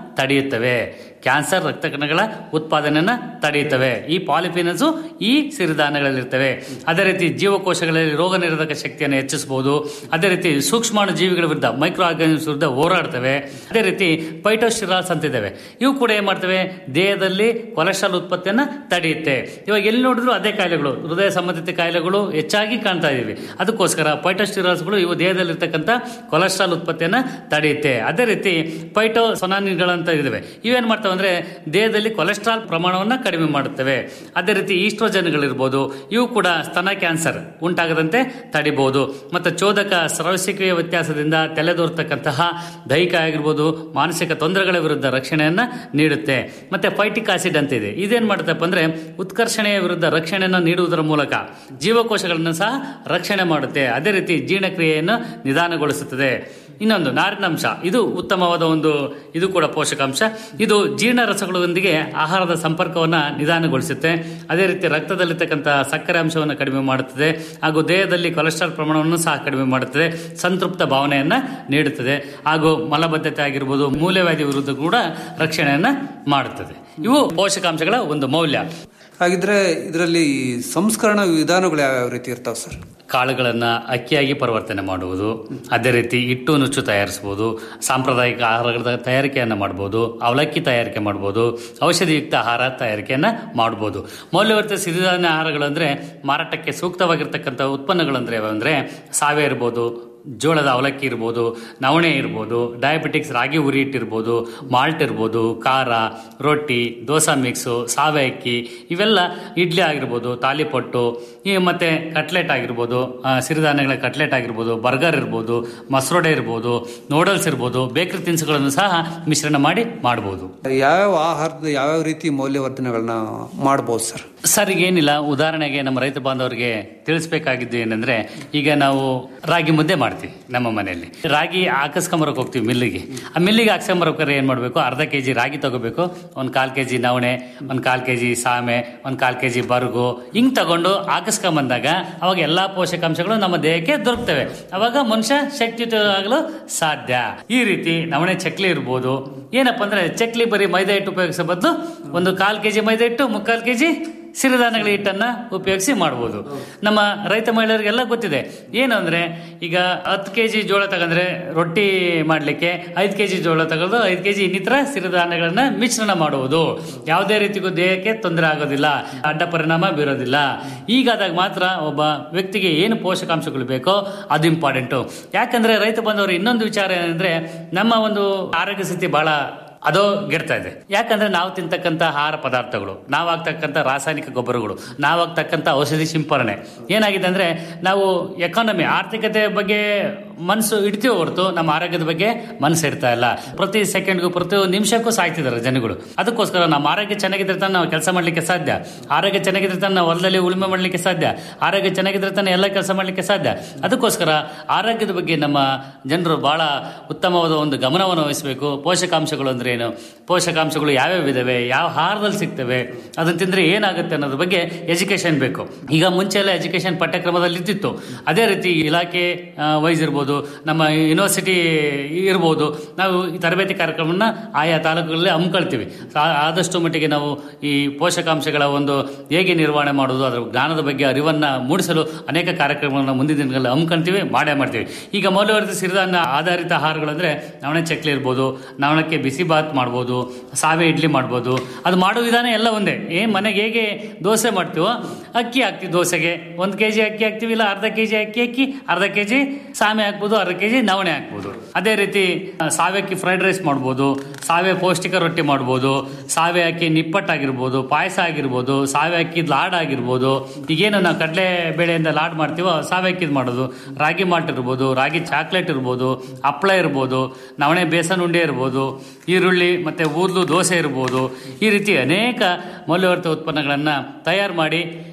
ತಡೆಯುತ್ತವೆ ಕ್ಯಾನ್ಸರ್ ರಕ್ತ ಕಣಗಳ ಉತ್ಪಾದನೆಯನ್ನ ತಡೆಯುತ್ತವೆ ಈ ಪಾಲಿಫಿನಸ್ ಈ ಸಿರಿಧಾನ್ಯಗಳಲ್ಲಿರ್ತವೆ ಅದೇ ರೀತಿ ಜೀವಕೋಶಗಳಲ್ಲಿ ರೋಗ ನಿರೋಧಕ ಶಕ್ತಿಯನ್ನು ಹೆಚ್ಚಿಸಬಹುದು ಅದೇ ರೀತಿ ಸೂಕ್ಷ್ಮಾಣು ಜೀವಿಗಳ ವಿರುದ್ಧ ಮೈಕ್ರೋ ಆರ್ಗಾನಿಮ್ಸ್ ವಿರುದ್ಧ ಹೋರಾಡ್ತವೆ ಅದೇ ರೀತಿ ಪೈಟೋಸ್ಟಿರಾಲ್ಸ್ ಅಂತ ಇದಾವೆ ಇವು ಕೂಡ ಏನ್ ಮಾಡ್ತವೆ ದೇಹದಲ್ಲಿ ಕೊಲೆಸ್ಟ್ರಾಲ್ ಉತ್ಪತ್ತಿಯನ್ನ ತಡೆಯುತ್ತೆ ಇವಾಗ ಎಲ್ಲಿ ನೋಡಿದ್ರು ಅದೇ ಕಾಯಿಲೆಗಳು ಹೃದಯ ಸಂಬಂಧಿತ ಕಾಯಿಲೆಗಳು ಹೆಚ್ಚಾಗಿ ಕಾಣ್ತಾ ಇದೀವಿ ಅದಕ್ಕೋಸ್ಕರ ಪೈಟೋಸ್ಟಿರಾಲ್ಸ್ಗಳು ಇವು ದೇಹದಲ್ಲಿರ್ತಕ್ಕಂಥ ಕೊಲೆಸ್ಟ್ರಾಲ್ ಉತ್ಪತ್ತಿಯನ್ನ ತಡೆಯುತ್ತೆ ಅದೇ ರೀತಿ ಪೈಟೋ ಸೊನಾನಿಗಳಂತ ಇದಾವೆ ಇವೇನ್ ಮಾಡ್ತವೆ ಅಂದ್ರೆ ದೇಹದಲ್ಲಿ ಕೊಲೆಸ್ಟ್ರಾಲ್ ಪ್ರಮಾಣವನ್ನ ಕಡಿಮೆ ಮಾಡುತ್ತವೆ ಅದೇ ರೀತಿ ಈಸ್ಟ್ರೋಜನ್ಗಳಿರ್ಬೋದು ಇವು ಕೂಡ ಸ್ತನ ಕ್ಯಾನ್ಸರ್ ಉಂಟಾಗದಂತೆ ತಡಿಬಹುದು ಮತ್ತು ಚೋದಕ ಸ್ರವಸಿಕೆಯ ವ್ಯತ್ಯಾಸದಿಂದ ತಲೆದೋರ್ತಕ್ಕಂತಹ ದೈಹಿಕ ಆಗಿರ್ಬೋದು ಮಾನಸಿಕ ತೊಂದರೆಗಳ ವಿರುದ್ಧ ರಕ್ಷಣೆಯನ್ನ ನೀಡುತ್ತೆ ಮತ್ತೆ ಫೈಟಿಕ್ ಆಸಿಡ್ ಅಂತ ಇದೆ ಇದೇನ್ ಮಾಡುತ್ತಪ್ಪ ಅಂದ್ರೆ ಉತ್ಕರ್ಷಣೆಯ ವಿರುದ್ಧ ರಕ್ಷಣೆಯನ್ನು ನೀಡುವುದರ ಮೂಲಕ ಜೀವಕೋಶಗಳನ್ನು ಸಹ ರಕ್ಷಣೆ ಮಾಡುತ್ತೆ ಅದೇ ರೀತಿ ಜೀರ್ಣಕ್ರಿಯೆಯನ್ನು ನಿಧಾನಗೊಳಿಸುತ್ತದೆ ಇನ್ನೊಂದು ನಾರಿನಾಂಶ ಇದು ಉತ್ತಮವಾದ ಒಂದು ಇದು ಕೂಡ ಪೋಷಕಾಂಶ ಇದು ಜೀರ್ಣ ರಸಗಳೊಂದಿಗೆ ಆಹಾರದ ಸಂಪರ್ಕವನ್ನ ನಿಧಾನಗೊಳಿಸುತ್ತೆ ಅದೇ ರೀತಿ ರಕ್ತದಲ್ಲಿರ್ತಕ್ಕಂಥ ಸಕ್ಕರೆ ಅಂಶವನ್ನು ಕಡಿಮೆ ಮಾಡುತ್ತದೆ ಹಾಗೂ ದೇಹದಲ್ಲಿ ಕೊಲೆಸ್ಟ್ರಾಲ್ ಪ್ರಮಾಣವನ್ನು ಸಹ ಕಡಿಮೆ ಮಾಡುತ್ತದೆ ಸಂತೃಪ್ತ ಭಾವನೆಯನ್ನ ನೀಡುತ್ತದೆ ಹಾಗೂ ಮಲಬದ್ಧತೆ ಆಗಿರ್ಬೋದು ಮೂಲವ್ಯಾಧಿ ವಿರುದ್ಧ ಕೂಡ ರಕ್ಷಣೆಯನ್ನ ಮಾಡುತ್ತದೆ ಇವು ಪೋಷಕಾಂಶಗಳ ಒಂದು ಮೌಲ್ಯ ಹಾಗಿದ್ರೆ ಇದರಲ್ಲಿ ಸಂಸ್ಕರಣ ವಿಧಾನಗಳು ಯಾವ್ಯಾವ ರೀತಿ ಇರ್ತಾವೆ ಸರ್ ಕಾಳುಗಳನ್ನ ಅಕ್ಕಿಯಾಗಿ ಪರಿವರ್ತನೆ ಮಾಡುವುದು ಅದೇ ರೀತಿ ಹಿಟ್ಟು ನುಚ್ಚು ತಯಾರಿಸಬಹುದು ಸಾಂಪ್ರದಾಯಿಕ ಆಹಾರಗಳ ತಯಾರಿಕೆಯನ್ನು ಮಾಡಬಹುದು ಅವಲಕ್ಕಿ ತಯಾರಿಕೆ ಮಾಡಬಹುದು ಔಷಧಿಯುಕ್ತ ಆಹಾರ ತಯಾರಿಕೆಯನ್ನ ಮಾಡಬಹುದು ಮೌಲ್ಯವರ್ಧಿತ ಸಿರಿಧಾನ್ಯ ಆಹಾರಗಳು ಅಂದ್ರೆ ಮಾರಾಟಕ್ಕೆ ಸೂಕ್ತವಾಗಿರ್ತಕ್ಕಂಥ ಉತ್ಪನ್ನಗಳಂದ್ರೆ ಯಾವಂದ್ರೆ ಸಾವೆ ಇರ್ಬೋದು ಜೋಳದ ಅವಲಕ್ಕಿ ಇರ್ಬೋದು ನವಣೆ ಇರ್ಬೋದು ಡಯಾಬಿಟಿಕ್ಸ್ ರಾಗಿ ಉರಿ ಹಿಟ್ಟಿರ್ಬೋದು ಮಾಲ್ಟ್ ಇರ್ಬೋದು ಖಾರ ರೊಟ್ಟಿ ದೋಸಾ ಮಿಕ್ಸು ಸಾವೆ ಅಕ್ಕಿ ಇವೆಲ್ಲ ಇಡ್ಲಿ ಆಗಿರ್ಬೋದು ತಾಲಿಪೊಟ್ಟು ಈ ಮತ್ತೆ ಕಟ್ಲೆಟ್ ಆಗಿರ್ಬೋದು ಆ, ಸಿರಿಧಾನ್ಯಗಳ ಕಟ್ಲೆಟ್ ಆಗಿರ್ಬೋದು ಬರ್ಗರ್ ಇರ್ಬೋದು ಮಸರೋಡೆ ಇರ್ಬೋದು ನೂಡಲ್ಸ್ ಇರ್ಬೋದು ಬೇಕರಿ ತಿನಿಸುಗಳನ್ನು ಸಹ ಮಿಶ್ರಣ ಮಾಡಿ ಮಾಡ್ಬೋದು ಯಾವ್ಯಾವ ಆಹಾರದ ಯಾವ್ಯಾವ ರೀತಿ ಮೌಲ್ಯವರ್ಧನೆಗಳನ್ನ ಮಾಡ್ಬೋದು ಸರ್ ಸರ್ ಈಗ ಏನಿಲ್ಲ ಉದಾಹರಣೆಗೆ ನಮ್ಮ ರೈತ ಬಾಂಧವರಿಗೆ ತಿಳಿಸ್ಬೇಕಾಗಿದ್ದು ಏನಂದ್ರೆ ಈಗ ನಾವು ರಾಗಿ ಮುದ್ದೆ ಮಾಡ್ತೀವಿ ನಮ್ಮ ಮನೆಯಲ್ಲಿ ರಾಗಿ ಹಾಕಿಸ್ಕೊಂಬರಕ್ ಹೋಗ್ತೀವಿ ಮಿಲ್ಲಿಗೆ ಆ ಮಿಲ್ಲಿಗೆ ಹಾಕ್ಸ್ಕೊಂಬರ್ಬೇಕಾದ್ರೆ ಏನ್ ಮಾಡ್ಬೇಕು ಅರ್ಧ ಕೆಜಿ ರಾಗಿ ತಗೋಬೇಕು ಒಂದ್ ಕಾಲ್ ಕೆಜಿ ನವಣೆ ಒಂದ್ ಕಾಲ್ ಕೆಜಿ ಸಾಮೆ ಒಂದ್ ಕಾಲ್ ಕೆಜಿ ಬರುಗು ಹಿಂಗ್ ತಗೊಂಡು ಹಾಕಿಸ್ಕೊಂಬಂದಾಗ ಅವಾಗ ಎಲ್ಲಾ ಪೋಷಕಾಂಶಗಳು ನಮ್ಮ ದೇಹಕ್ಕೆ ದೊರಕ್ತವೆ ಅವಾಗ ಮನುಷ್ಯ ಶಕ್ತಿಯುತ ಆಗಲು ಸಾಧ್ಯ ಈ ರೀತಿ ನವಣೆ ಚಕ್ಲಿ ಇರ್ಬೋದು ಏನಪ್ಪಾ ಅಂದ್ರೆ ಚಕ್ಲಿ ಬರೀ ಮೈದಾ ಹಿಟ್ಟು ಉಪಯೋಗಿಸೋ ಬದಲು ಒಂದು ಕಾಲ್ ಕೆಜಿ ಮೈದಾ ಹಿಟ್ಟು ಮುಕ್ಕಾಲ್ ಕೆಜಿ ಸಿರಿಧಾನ್ಯಗಳ ಹಿಟ್ಟನ್ನ ಉಪಯೋಗಿಸಿ ಮಾಡ್ಬೋದು ನಮ್ಮ ರೈತ ಮಹಿಳೆಯರಿಗೆಲ್ಲ ಗೊತ್ತಿದೆ ಏನು ಅಂದ್ರೆ ಈಗ ಹತ್ತು ಕೆ ಜಿ ಜೋಳ ತಗಂದ್ರೆ ರೊಟ್ಟಿ ಮಾಡ್ಲಿಕ್ಕೆ ಐದು ಕೆ ಜಿ ಜೋಳ ತಗೊಂಡು ಐದು ಕೆ ಜಿ ಇನ್ನಿತರ ಸಿರಿಧಾನ್ಯಗಳನ್ನ ಮಿಶ್ರಣ ಮಾಡುವುದು ಯಾವುದೇ ರೀತಿಗೂ ದೇಹಕ್ಕೆ ತೊಂದರೆ ಆಗೋದಿಲ್ಲ ಅಡ್ಡ ಪರಿಣಾಮ ಬೀರೋದಿಲ್ಲ ಹೀಗಾದಾಗ ಮಾತ್ರ ಒಬ್ಬ ವ್ಯಕ್ತಿಗೆ ಏನು ಪೋಷಕಾಂಶಗಳು ಬೇಕೋ ಅದು ಇಂಪಾರ್ಟೆಂಟು ಯಾಕಂದ್ರೆ ರೈತ ಬಂದವರು ಇನ್ನೊಂದು ವಿಚಾರ ಏನಂದ್ರೆ ನಮ್ಮ ಒಂದು ಆರೋಗ್ಯ ಸ್ಥಿತಿ ಬಹಳ ಅದೋ ಗೆಡ್ತಾ ಇದೆ ಯಾಕಂದ್ರೆ ನಾವು ತಿಂತಕ್ಕಂಥ ಆಹಾರ ಪದಾರ್ಥಗಳು ನಾವು ಆಗ್ತಕ್ಕಂಥ ರಾಸಾಯನಿಕ ಗೊಬ್ಬರಗಳು ನಾವು ಆಗ್ತಕ್ಕಂಥ ಔಷಧಿ ಸಿಂಪರಣೆ ಏನಾಗಿದೆ ಅಂದ್ರೆ ನಾವು ಎಕಾನಮಿ ಆರ್ಥಿಕತೆ ಬಗ್ಗೆ ಮನಸ್ಸು ಇಡ್ತೀವಿ ಹೊರತು ನಮ್ಮ ಆರೋಗ್ಯದ ಬಗ್ಗೆ ಮನಸ್ಸು ಇಡ್ತಾ ಇಲ್ಲ ಪ್ರತಿ ಸೆಕೆಂಡ್ಗೂ ಪ್ರತಿ ನಿಮಿಷಕ್ಕೂ ಸಾಯ್ತಿದ್ದಾರೆ ಜನಗಳು ಅದಕ್ಕೋಸ್ಕರ ನಮ್ಮ ಆರೋಗ್ಯ ಚೆನ್ನಾಗಿದ್ರೆ ತಾನೆ ನಾವು ಕೆಲಸ ಮಾಡ್ಲಿಕ್ಕೆ ಸಾಧ್ಯ ಆರೋಗ್ಯ ಚೆನ್ನಾಗಿದ್ರೆ ತಾನೆ ನಾವು ಹೊಲದಲ್ಲಿ ಉಳುಮೆ ಮಾಡ್ಲಿಕ್ಕೆ ಸಾಧ್ಯ ಆರೋಗ್ಯ ಚೆನ್ನಾಗಿದ್ರೆ ತಾನೆ ಎಲ್ಲ ಕೆಲಸ ಮಾಡ್ಲಿಕ್ಕೆ ಸಾಧ್ಯ ಅದಕ್ಕೋಸ್ಕರ ಆರೋಗ್ಯದ ಬಗ್ಗೆ ನಮ್ಮ ಜನರು ಬಹಳ ಉತ್ತಮವಾದ ಒಂದು ಗಮನವನ್ನು ವಹಿಸಬೇಕು ಪೋಷಕಾಂಶಗಳು ಅಂದ್ರೆ ಏನು ಪೋಷಕಾಂಶಗಳು ಯಾವ್ಯಾವ ಇದಾವೆ ಯಾವ ಆಹಾರದಲ್ಲಿ ಸಿಗ್ತವೆ ಅದನ್ನ ತಿಂದ್ರೆ ಏನಾಗುತ್ತೆ ಅನ್ನೋದ್ರ ಬಗ್ಗೆ ಎಜುಕೇಶನ್ ಬೇಕು ಈಗ ಮುಂಚೆ ಎಲ್ಲ ಎಜುಕೇಶನ್ ಪಠ್ಯಕ್ರಮದಲ್ಲಿ ಇದ್ದಿತ್ತು ಅದೇ ರೀತಿ ಇಲಾಖೆ ವೈಸ್ ಇರ್ಬೋದು ನಮ್ಮ ಯೂನಿವರ್ಸಿಟಿ ಇರ್ಬೋದು ನಾವು ಈ ತರಬೇತಿ ಕಾರ್ಯಕ್ರಮನ ಆಯಾ ತಾಲೂಕುಗಳಲ್ಲಿ ಹಮ್ಮಿಕೊಳ್ತೀವಿ ಆ- ಆದಷ್ಟು ಮಟ್ಟಿಗೆ ನಾವು ಈ ಪೋಷಕಾಂಶಗಳ ಒಂದು ಹೇಗೆ ನಿರ್ವಹಣೆ ಮಾಡೋದು ಅದರ ಜ್ಞಾನದ ಬಗ್ಗೆ ಅರಿವನ್ನ ಮೂಡಿಸಲು ಅನೇಕ ಕಾರ್ಯಕ್ರಮಗಳನ್ನ ಮುಂದಿನ ದಿನಗಳಲ್ಲಿ ಹಮ್ಮಿಕೊಳ್ತೀವಿ ಮಾಡೇ ಮಾಡ್ತೀವಿ ಈಗ ಮೌಲ್ಯವರ್ಧಿತ ಸಿರಿಧಾನ್ಯ ಆಧಾರಿತ ಆಹಾರಗಳಂದ್ರೆ ನವಣೆ ಚಕ್ಲಿ ಇರ್ಬೋದು ನವಣಕ್ಕೆ ಬಿಸಿ ಬಾತ್ ಮಾಡ್ಬೋದು ಸಾವೆ ಇಡ್ಲಿ ಮಾಡ್ಬೋದು ಅದು ಮಾಡೋ ವಿಧಾನ ಎಲ್ಲ ಒಂದೇ ಏ ಮನೆಗೆ ಹೇಗೆ ದೋಸೆ ಮಾಡ್ತೀವೋ ಅಕ್ಕಿ ಹಾಕ್ತೀವಿ ದೋಸೆಗೆ ಒಂದು ಕೆ ಜಿ ಅಕ್ಕಿ ಹಾಕ್ತೀವಿ ಇಲ್ಲ ಅರ್ಧ ಕೆ ಜಿ ಅಕ್ಕಿ ಹಾಕಿ ಅರ್ಧ ಕೆ ಜಿ ಸಾಮೆ ಹಾಕ್ಬೋದು ಅರ್ಧ ಕೆ ಜಿ ನವಣೆ ಹಾಕ್ಬೋದು ಅದೇ ರೀತಿ ಆ, ಸಾವೆ ಅಕ್ಕಿ ಫ್ರೈಡ್ ರೈಸ್ ಮಾಡ್ಬೋದು ಸಾವೆ ಪೌಷ್ಟಿಕ ರೊಟ್ಟಿ ಮಾಡ್ಬೋದು ಸಾವೆ ಅಕ್ಕಿ ನಿಪ್ಪಟ್ಟಾಗಿರ್ಬೋದು ಪಾಯಸ ಆಗಿರ್ಬೋದು ಸಾವೆ ಅಕ್ಕಿ ಲಾಡ್ ಆಗಿರ್ಬೋದು ಈಗೇನು ನಾವು ಕಡಲೆ ಬೇಳೆಯಿಂದ ಲಾಡ್ ಮಾಡ್ತೀವೋ ಸಾವೆ ಅಕ್ಕಿದ್ ಮಾಡೋದು ರಾಗಿ ಮಾಲ್ಟ್ ಇರ್ಬೋದು ರಾಗಿ ಚಾಕ್ಲೇಟ್ ಇರ್ಬೋದು ಹಪ್ಪಳ ಇರ್ಬೋದು ನವಣೆ ಬೇಸನ್ ಉಂಡೆ ಇರ್ಬೋದು ಈರುಳ್ಳಿ ಮತ್ತೆ ಊದ್ಲು ದೋಸೆ ಇರ್ಬೋದು ಈ ರೀತಿ ಅನೇಕ ಮೌಲ್ಯವರ್ಧಿತ ಉತ್ಪನ್ನಗಳನ್ನು ತಯಾರು ಮಾಡಿ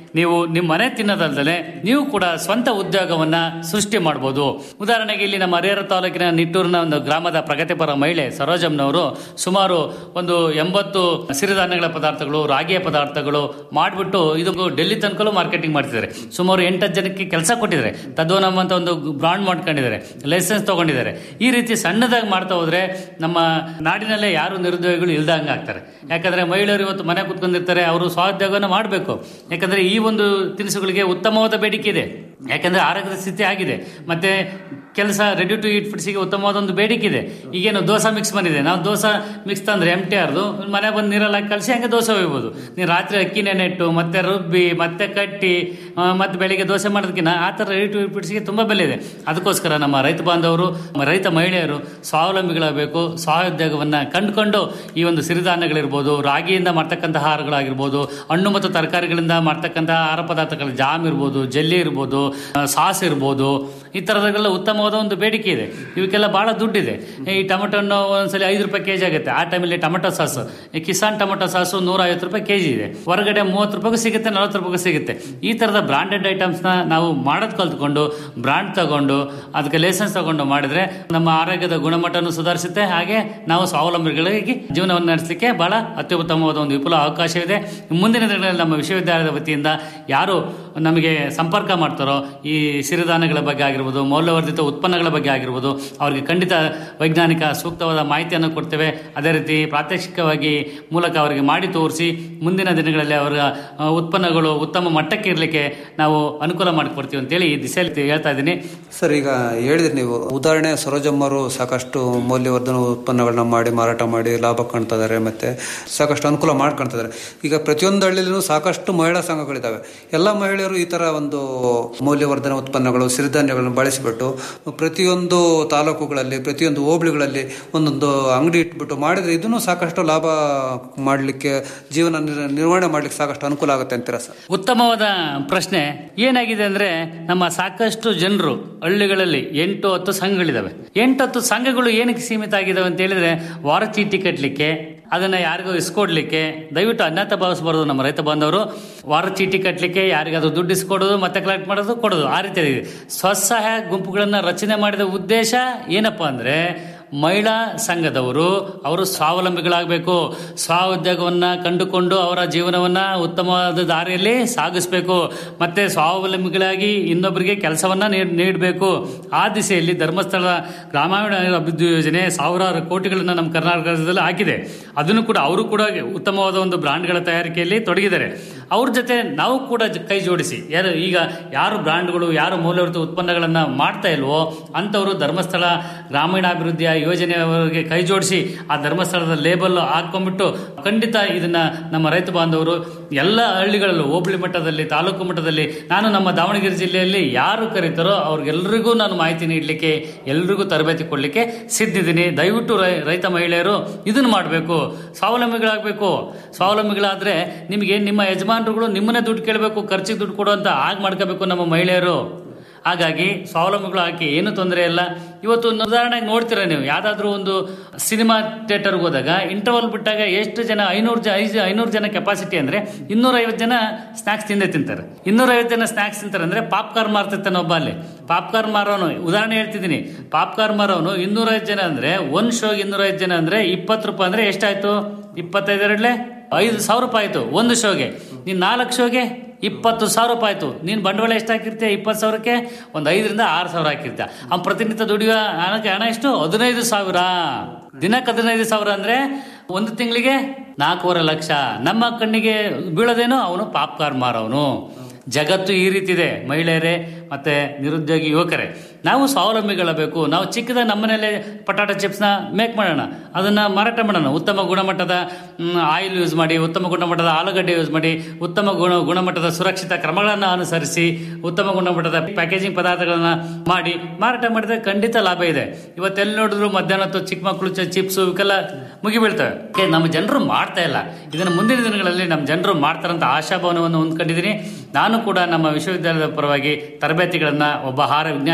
ನೀವು ನಿಮ್ಮ ಮನೆ ತಿನ್ನೋದಲ್ದಲೆ ನೀವು ಕೂಡ ಸ್ವಂತ ಉದ್ಯೋಗವನ್ನ ಸೃಷ್ಟಿ ಮಾಡಬಹುದು ಉದಾಹರಣೆಗೆ ಇಲ್ಲಿ ನಮ್ಮ ಹರಿಹರ ತಾಲೂಕಿನ ನಿಟ್ಟೂರಿನ ಒಂದು ಗ್ರಾಮದ ಪ್ರಗತಿಪರ ಮಹಿಳೆ ಸರೋಜಮ್ನವರು ಸುಮಾರು ಒಂದು ಎಂಬತ್ತು ಸಿರಿಧಾನ್ಯಗಳ ಪದಾರ್ಥಗಳು ರಾಗಿಯ ಪದಾರ್ಥಗಳು ಮಾಡಿಬಿಟ್ಟು ಇದು ಡೆಲ್ಲಿ ತನಕಲೂ ಮಾರ್ಕೆಟಿಂಗ್ ಮಾಡ್ತಿದ್ದಾರೆ ಸುಮಾರು ಎಂಟತ್ತು ಜನಕ್ಕೆ ಕೆಲಸ ಕೊಟ್ಟಿದ್ದಾರೆ ತದ್ವನಮ್ ಅಂತ ಒಂದು ಬ್ರಾಂಡ್ ಮಾಡ್ಕೊಂಡಿದ್ದಾರೆ ಲೈಸೆನ್ಸ್ ತಗೊಂಡಿದ್ದಾರೆ ಈ ರೀತಿ ಸಣ್ಣದಾಗಿ ಮಾಡ್ತಾ ಹೋದ್ರೆ ನಮ್ಮ ನಾಡಿನಲ್ಲೇ ಯಾರು ನಿರುದ್ಯೋಗಿಗಳು ಇಲ್ದಂಗೆ ಆಗ್ತಾರೆ ಯಾಕಂದ್ರೆ ಮಹಿಳೆಯರು ಇವತ್ತು ಮನೆ ಕುತ್ಕೊಂಡಿರ್ತಾರೆ ಅವರು ಸ್ವಾದ್ಯೋಗನ ಮಾಡಬೇಕು ಯಾಕಂದ್ರೆ ಈ ಒಂದು ತಿನಿಸುಗಳಿಗೆ ಉತ್ತಮವಾದ ಬೇಡಿಕೆ ಇದೆ ಯಾಕಂದ್ರೆ ಆರೋಗ್ಯದ ಸ್ಥಿತಿ ಆಗಿದೆ ಮತ್ತೆ ಕೆಲಸ ರೆಡಿ ಟು ಈಟ್ ಫುಡ್ಸಿಗೆ ಉತ್ತಮವಾದ ಒಂದು ಬೇಡಿಕೆ ಇದೆ ಈಗೇನು ದೋಸೆ ಮಿಕ್ಸ್ ಬಂದಿದೆ ನಾವು ದೋಸೆ ಮಿಕ್ಸ್ ತಂದ್ರೆ ಎಮ್ ಟಿ ಆರ್ದು ಮನೆ ಬಂದು ನೀರಲ್ಲಿ ಹಾಕಿ ಕಲಸಿ ಹಂಗೆ ದೋಸೆ ಒಯ್ಬೋದು ನೀವು ರಾತ್ರಿ ಅಕ್ಕಿನೇ ನೆಟ್ಟು ಮತ್ತೆ ರುಬ್ಬಿ ಮತ್ತೆ ಕಟ್ಟಿ ಆ, ಮತ್ತೆ ಬೆಳಿಗ್ಗೆ ದೋಸೆ ಮಾಡೋದಕ್ಕಿಂತ ಆ ಥರ ರೆಡಿ ಟು ಈಟ್ ಫುಡ್ಸಿಗೆ ತುಂಬ ಬೆಲೆ ಇದೆ ಅದಕ್ಕೋಸ್ಕರ ನಮ್ಮ ರೈತ ಬಾಂಧವರು ರೈತ ಮಹಿಳೆಯರು ಸ್ವಾವಲಂಬಿಗಳಾಗಬೇಕು ಸ್ವಉದ್ಯೋಗವನ್ನು ಕಂಡುಕೊಂಡು ಈ ಒಂದು ಸಿರಿಧಾನ್ಯಗಳಿರ್ಬೋದು ರಾಗಿಯಿಂದ ಮಾಡ್ತಕ್ಕಂಥ ಆಹಾರಗಳಾಗಿರ್ಬೋದು ಹಣ್ಣು ಮತ್ತು ತರಕಾರಿಗಳಿಂದ ಮಾಡ್ತಕ್ಕಂಥ ಆಹಾರ ಪದಾರ್ಥಗಳು ಜಾಮ್ ಇರ್ಬೋದು ಜೆಲ್ಲಿ ಇರ್ಬೋದು ಆ, ಸಾಸ್ ಇರ್ಬೋದು ಈ ಥರದೆಲ್ಲ ಉತ್ತಮವಾದ ಒಂದು ಬೇಡಿಕೆ ಇದೆ ಇವಕ್ಕೆಲ್ಲ ಭಾಳ ದುಡ್ಡಿದೆ ಈ ಟೊಮೆಟೊ ಹಣ್ಣು ಒಂದ್ಸಲಿ ಐದು ರೂಪಾಯಿ ಕೆಜಿ ಆಗುತ್ತೆ ಆ ಟೈಮಲ್ಲಿ ಟೊಮೆಟೊ ಸಾಸು ಈ ಕಿಸಾನ್ ಟೊಮೆಟೊ ಸಾಸು ನೂರ ಐವತ್ತು ರೂಪಾಯಿ ಕೆಜಿ ಇದೆ ಹೊರಗಡೆ ಮೂವತ್ತು ರೂಪಾಯಿಗೂ ಸಿಗುತ್ತೆ ನಲವತ್ತು ರೂಪಾಯಿಗೂ ಸಿಗುತ್ತೆ ಈ ಥರದ ಬ್ರಾಂಡೆಡ್ ಐಟಮ್ಸ್ನ ನಾವು ಮಾಡೋದು ಕಲ್ತ್ಕೊಂಡು ಬ್ರಾಂಡ್ ತಗೊಂಡು ಅದಕ್ಕೆ ಲೈಸೆನ್ಸ್ ತಗೊಂಡು ಮಾಡಿದ್ರೆ ನಮ್ಮ ಆರೋಗ್ಯದ ಗುಣಮಟ್ಟವನ್ನು ಸುಧಾರಿಸುತ್ತೆ ಹಾಗೆ ನಾವು ಸ್ವಾವಲಂಬಿಗಳಿಗೆ ಜೀವನವನ್ನು ನಡೆಸಲಿಕ್ಕೆ ಬಹಳ ಅತ್ಯುತ್ತಮವಾದ ಒಂದು ವಿಪುಲ ಅವಕಾಶವಿದೆ ಮುಂದಿನ ದಿನಗಳಲ್ಲಿ ನಮ್ಮ ವಿಶ್ವವಿದ್ಯಾಲಯದ ವತಿಯಿಂದ ಯಾರು ನಮಗೆ ಸಂಪರ್ಕ ಮಾಡ್ತಾರೋ ಈ ಸಿರಿಧಾನ್ಯಗಳ ಬಗ್ಗೆ ಆಗಿರ್ಬೋದು ಮೌಲ್ಯವರ್ಧಿತ ಉತ್ಪನ್ನಗಳ ಬಗ್ಗೆ ಆಗಿರ್ಬೋದು ಅವರಿಗೆ ಖಂಡಿತ ವೈಜ್ಞಾನಿಕ ಸೂಕ್ತವಾದ ಮಾಹಿತಿಯನ್ನು ಕೊಡ್ತೇವೆ ಅದೇ ರೀತಿ ಪ್ರಾತ್ಯಕ್ಷಿಕವಾಗಿ ಮೂಲಕ ಅವರಿಗೆ ಮಾಡಿ ತೋರಿಸಿ ಮುಂದಿನ ದಿನಗಳಲ್ಲಿ ಅವರ ಆ, ಉತ್ಪನ್ನಗಳು ಉತ್ತಮ ಮಟ್ಟಕ್ಕೆ ಇರಲಿಕ್ಕೆ ನಾವು ಅನುಕೂಲ ಮಾಡಿಕೊಡ್ತೀವಿ ಅಂತೇಳಿ ಈ ದಿಸೆಯಲ್ಲಿ ಹೇಳ್ತಾ ಇದ್ದೀನಿ ಸರ್ ಈಗ ಹೇಳಿದ್ರಿ ನೀವು ಉದಾಹರಣೆ ಸರೋಜಮ್ಮರು ಸಾಕಷ್ಟು ಮೌಲ್ಯವರ್ಧನ ಉತ್ಪನ್ನಗಳನ್ನ ಮಾಡಿ ಮಾರಾಟ ಮಾಡಿ ಲಾಭ ಕಾಣ್ತಾ ಇದ್ದಾರೆ ಮತ್ತೆ ಸಾಕಷ್ಟು ಅನುಕೂಲ ಮಾಡ್ಕೊಳ್ತಾ ಇದ್ದಾರೆ ಈಗ ಪ್ರತಿಯೊಂದು ಹಳ್ಳಿಲೂ ಸಾಕಷ್ಟು ಮಹಿಳಾ ಸಂಘಗಳಿದ್ದಾವೆ ಎಲ್ಲ ಮಹಿಳೆಯರು ಈ ತರ ಒಂದು ಮೌಲ್ಯವರ್ಧನ ಉತ್ಪನ್ನಗಳು ಸಿರಿಧಾನ್ಯಗಳನ್ನು ಬಳಸಿಬಿಟ್ಟು ಪ್ರತಿಯೊಂದು ತಾಲೂಕುಗಳಲ್ಲಿ ಪ್ರತಿಯೊಂದು ಹೋಬಳಿಗಳಲ್ಲಿ ಒಂದೊಂದು ಅಂಗಡಿ ಇಟ್ಬಿಟ್ಟು ಮಾಡಿದ್ರೆ ಇದನ್ನು ಸಾಕಷ್ಟು ಲಾಭ ಮಾಡಲಿಕ್ಕೆ ಜೀವನ ನಿರ್- ನಿರ್ವಹಣೆ ಮಾಡ್ಲಿಕ್ಕೆ ಸಾಕಷ್ಟು ಅನುಕೂಲ ಆಗುತ್ತೆ ಅಂತೀರಾ ಸರ್ ಉತ್ತಮವಾದ ಪ್ರಶ್ನೆ ಏನಾಗಿದೆ ಅಂದ್ರೆ ನಮ್ಮ ಸಾಕಷ್ಟು ಜನರು ಹಳ್ಳಿಗಳಲ್ಲಿ ಎಂಟು ಹತ್ತು ಸಂಘಗಳಿದಾವೆ ಎಂಟು ಹತ್ತು ಸಂಘಗಳು ಏನಕ್ಕೆ ಸೀಮಿತ ಆಗಿದಾವೆ ಅಂತ ಹೇಳಿದ್ರೆ ವಾರ ಚೀಟಿ ಕಟ್ಟಲಿಕ್ಕೆ ಅದನ್ನ ಯಾರಿಗೂ ಇಸ್ಕೊಡ್ಲಿಕ್ಕೆ ದಯವಿಟ್ಟು ಅನ್ಯತ ಭಾವಿಸಬಾರದು ನಮ್ಮ ರೈತ ಬಾಂಧವರು ವಾರ ಚೀಟಿ ಕಟ್ಟಲಿಕ್ಕೆ ಯಾರಿಗಾದ್ರೂ ದುಡ್ಡು ಇಸ್ಕೊಡೋದು ಮತ್ತೆ ಕಲೆಕ್ಟ್ ಮಾಡೋದು ಕೊಡೋದು ಆ ರೀತಿ ಇದೆ. ಸ್ವಸಹಾಯ ಗುಂಪುಗಳನ್ನ ರಚನೆ ಮಾಡಿದ ಉದ್ದೇಶ ಏನಪ್ಪಾ ಅಂದ್ರೆ ಮಹಿಳಾ ಸಂಘದವರು ಅವರು ಸ್ವಾವಲಂಬಿಗಳಾಗಬೇಕು ಸ್ವ ಉದ್ಯೋಗವನ್ನ ಕಂಡುಕೊಂಡು ಅವರ ಜೀವನವನ್ನ ಉತ್ತಮವಾದ ದಾರಿಯಲ್ಲಿ ಸಾಗಿಸಬೇಕು ಮತ್ತೆ ಸ್ವಾವಲಂಬಿಗಳಾಗಿ ಇನ್ನೊಬ್ಬರಿಗೆ ಕೆಲಸವನ್ನ ನೀಡಬೇಕು ಆ ದಿಸೆಯಲ್ಲಿ ಧರ್ಮಸ್ಥಳ ಗ್ರಾಮೀಣ ಅಭಿವೃದ್ಧಿ ಯೋಜನೆ ಸಾವಿರಾರು ಕೋಟಿಗಳನ್ನ ನಮ್ಮ ಕರ್ನಾಟಕದಲ್ಲಿ ಹಾಕಿದೆ ಅದನ್ನು ಕೂಡ ಅವರು ಕೂಡ ಉತ್ತಮವಾದ ಒಂದು ಬ್ರಾಂಡ್ಗಳ ತಯಾರಿಕೆಯಲ್ಲಿ ತೊಡಗಿದ್ದಾರೆ ಅವ್ರ ಜೊತೆ ನಾವು ಕೂಡ ಜ- ಕೈ ಜೋಡಿಸಿ ಯಾರು ಈಗ ಯಾರು ಬ್ರಾಂಡ್ಗಳು ಯಾರು ಮೌಲ್ಯವರ್ಧಿತ ಉತ್ಪನ್ನಗಳನ್ನ ಮಾಡ್ತಾ ಇಲ್ವೋ ಅಂಥವರು ಧರ್ಮಸ್ಥಳ ಗ್ರಾಮೀಣಾಭಿವೃದ್ಧಿಯ ಯೋಜನೆಯವರಿಗೆ ಕೈ ಜೋಡಿಸಿ ಆ ಧರ್ಮಸ್ಥಳದ ಲೇಬಲ್ ಹಾಕೊಂಡ್ಬಿಟ್ಟು ಖಂಡಿತ ಇದನ್ನ ನಮ್ಮ ರೈತ ಬಾಂಧವರು ಎಲ್ಲ ಹಳ್ಳಿಗಳಲ್ಲೂ ಹೋಬಳಿ ಮಟ್ಟದಲ್ಲಿ ತಾಲೂಕು ಮಟ್ಟದಲ್ಲಿ ನಾನು ನಮ್ಮ ದಾವಣಗೆರೆ ಜಿಲ್ಲೆಯಲ್ಲಿ ಯಾರು ಕರೀತಾರೋ ಅವ್ರಿಗೆಲ್ರಿಗೂ ನಾನು ಮಾಹಿತಿ ನೀಡಲಿಕ್ಕೆ ಎಲ್ರಿಗೂ ತರಬೇತಿ ಕೊಡಲಿಕ್ಕೆ ಸಿದ್ಧಿದ್ದೀನಿ ದಯವಿಟ್ಟು ರೈ- ರೈತ ಮಹಿಳೆಯರು ಇದನ್ನು ಮಾಡಬೇಕು ಸ್ವಾವಲಂಬಿಗಳಾಗಬೇಕು ಸ್ವಾವಲಂಬಿಗಳಾದ್ರೆ ನಿಮಗೆ ನಿಮ್ಮ ಯಜಮಾನರುಗಳು ನಿಮ್ಮನ್ನೇ ದುಡ್ಡು ಕೇಳಬೇಕು ಖರ್ಚಿಗೆ ದುಡ್ಡು ಕೊಡು ಅಂತ ಆಗ ಮಾಡ್ಕೋಬೇಕು ನಮ್ಮ ಮಹಿಳೆಯರು ಹಾಗಾಗಿ ಸ್ವಾವಲಂಬಿಗಳು ಹಾಕಿ ಏನು ತೊಂದರೆ ಇಲ್ಲ ಇವತ್ತು ಒಂದು ಉದಾಹರಣೆಗೆ ನೋಡ್ತೀರಾ ನೀವು ಯಾವ್ದಾದ್ರು ಒಂದು ಸಿನಿಮಾ ಥಿಯೇಟರ್ಗೆ ಹೋದಾಗ ಇಂಟರ್ವಲ್ ಬಿಟ್ಟಾಗ ಎಷ್ಟು ಜನ ಐನೂರು ಜನ ಐದು ಐನೂರು ಜನ ಕೆಪಾಸಿಟಿ ಅಂದ್ರೆ ಇನ್ನೂರೈವತ್ತು ಜನ ಸ್ನಾಕ್ಸ್ ತಿಂದೇ ತಿಂತಾರೆ ಇನ್ನೂರೈವತ್ತು ಜನ ಸ್ನಾಕ್ಸ್ ತಿಂತಾರೆ ಅಂದ್ರೆ ಪಾಪ್ಕಾರ್ನ್ ಮಾರ್ತಿರ್ತಾನೆ ಒಬ್ಬ ಅಲ್ಲಿ ಪಾಪ್ಕಾರ್ನ್ ಮಾರೋನು ಉದಾಹರಣೆ ಹೇಳ್ತಿದ್ದೀನಿ ಪಾಪ್ಕಾರ್ನ್ ಮಾರೋನು ಇನ್ನೂರೈವತ್ತು ಜನ ಅಂದ್ರೆ ಒಂದ್ ಶೋಗೆ ಇನ್ನೂರೈವತ್ತು ಜನ ಅಂದ್ರೆ ಇಪ್ಪತ್ತು ರೂಪಾಯಿ ಅಂದ್ರೆ ಎಷ್ಟಾಯ್ತು ಇಪ್ಪತ್ತೈದರಡ್ಲೆ ಐದು ಸಾವಿರ ರೂಪಾಯಿ ಆಯ್ತು ಒಂದು ಶೋಗೆ ನೀನ್ ನಾಲ್ಕು ಶೋಗೆ ಇಪ್ಪತ್ತು ಸಾವಿರ ರೂಪಾಯಿ ಆಯ್ತು ನೀನು ಬಂಡವಾಳ ಎಷ್ಟು ಹಾಕಿರ್ತೀಯ ಇಪ್ಪತ್ತು ಸಾವಿರಕ್ಕೆ ಒಂದು ಐದರಿಂದ ಆರು ಸಾವಿರ ಹಾಕಿರ್ತೀಯ ಅವ್ನು ಪ್ರತಿನಿತ್ಯ ದುಡಿಯುವ ಹಣಕ್ಕೆ ಹಣ ಎಷ್ಟು ಹದಿನೈದು ಸಾವಿರ ದಿನಕ್ಕೆ ಹದಿನೈದು ಸಾವಿರ ಅಂದ್ರೆ ಒಂದು ತಿಂಗಳಿಗೆ ನಾಲ್ಕೂವರೆ ಲಕ್ಷ ನಮ್ಮ ಕಣ್ಣಿಗೆ ಬೀಳೋದೇನೋ ಅವನು ಪಾಪ್ಕಾರ್ನ್ ಮಾರೋನು ಜಗತ್ತು ಈ ರೀತಿ ಇದೆ ಮಹಿಳೆಯರೇ ಮತ್ತೆ ನಿರುದ್ಯೋಗಿ ಯುವಕರೇ ನಾವು ಸ್ವಾವಲಂಬಿಗಳಬೇಕು ನಾವು ಚಿಕ್ಕದಾಗಿ ನಮ್ಮನೇಲೆ ಪಟಾಟ ಚಿಪ್ಸ್ನ ಮೇಕ್ ಮಾಡೋಣ ಅದನ್ನ ಮಾರಾಟ ಮಾಡೋಣ ಉತ್ತಮ ಗುಣಮಟ್ಟದ ಆಯಿಲ್ ಯೂಸ್ ಮಾಡಿ ಉತ್ತಮ ಗುಣಮಟ್ಟದ ಆಲೂಗಡ್ಡೆ ಯೂಸ್ ಮಾಡಿ ಉತ್ತಮ ಗುಣ ಗುಣಮಟ್ಟದ ಸುರಕ್ಷಿತ ಕ್ರಮಗಳನ್ನು ಅನುಸರಿಸಿ ಉತ್ತಮ ಗುಣಮಟ್ಟದ ಪ್ಯಾಕೇಜಿಂಗ್ ಪದಾರ್ಥಗಳನ್ನ ಮಾಡಿ ಮಾರಾಟ ಮಾಡಿದ್ರೆ ಖಂಡಿತ ಲಾಭ ಇದೆ ಇವತ್ತೆಲ್ಲಿ ನೋಡಿದ್ರು ಮಧ್ಯಾಹ್ನ ಹೊತ್ತು ಚಿಕ್ಕ ಮಕ್ಕಳು ಚಿಪ್ಸ್ ಇವಕ್ಕೆಲ್ಲ ಮುಗಿಬೀಳ್ತವೆ ಏ, ನಮ್ಮ ಜನರು ಮಾಡ್ತಾ ಇಲ್ಲ ಇದನ್ನು ಮುಂದಿನ ದಿನಗಳಲ್ಲಿ ನಮ್ಮ ಜನರು ಮಾಡ್ತಾರಂತ ಆಶಾಭಾವನವನ್ನು ಹೊಂದ್ಕೊಂಡಿದ್ದೀನಿ ನಾನು ಕೂಡ ನಮ್ಮ ವಿಶ್ವವಿದ್ಯಾಲಯದ ಪರವಾಗಿ ತರಬೇತಿಗಳನ್ನ ಒಬ್ಬ ಆಹಾರ ವಿಜ್ಞಾನಿಯಾಗಿ ತರಬೇತಿ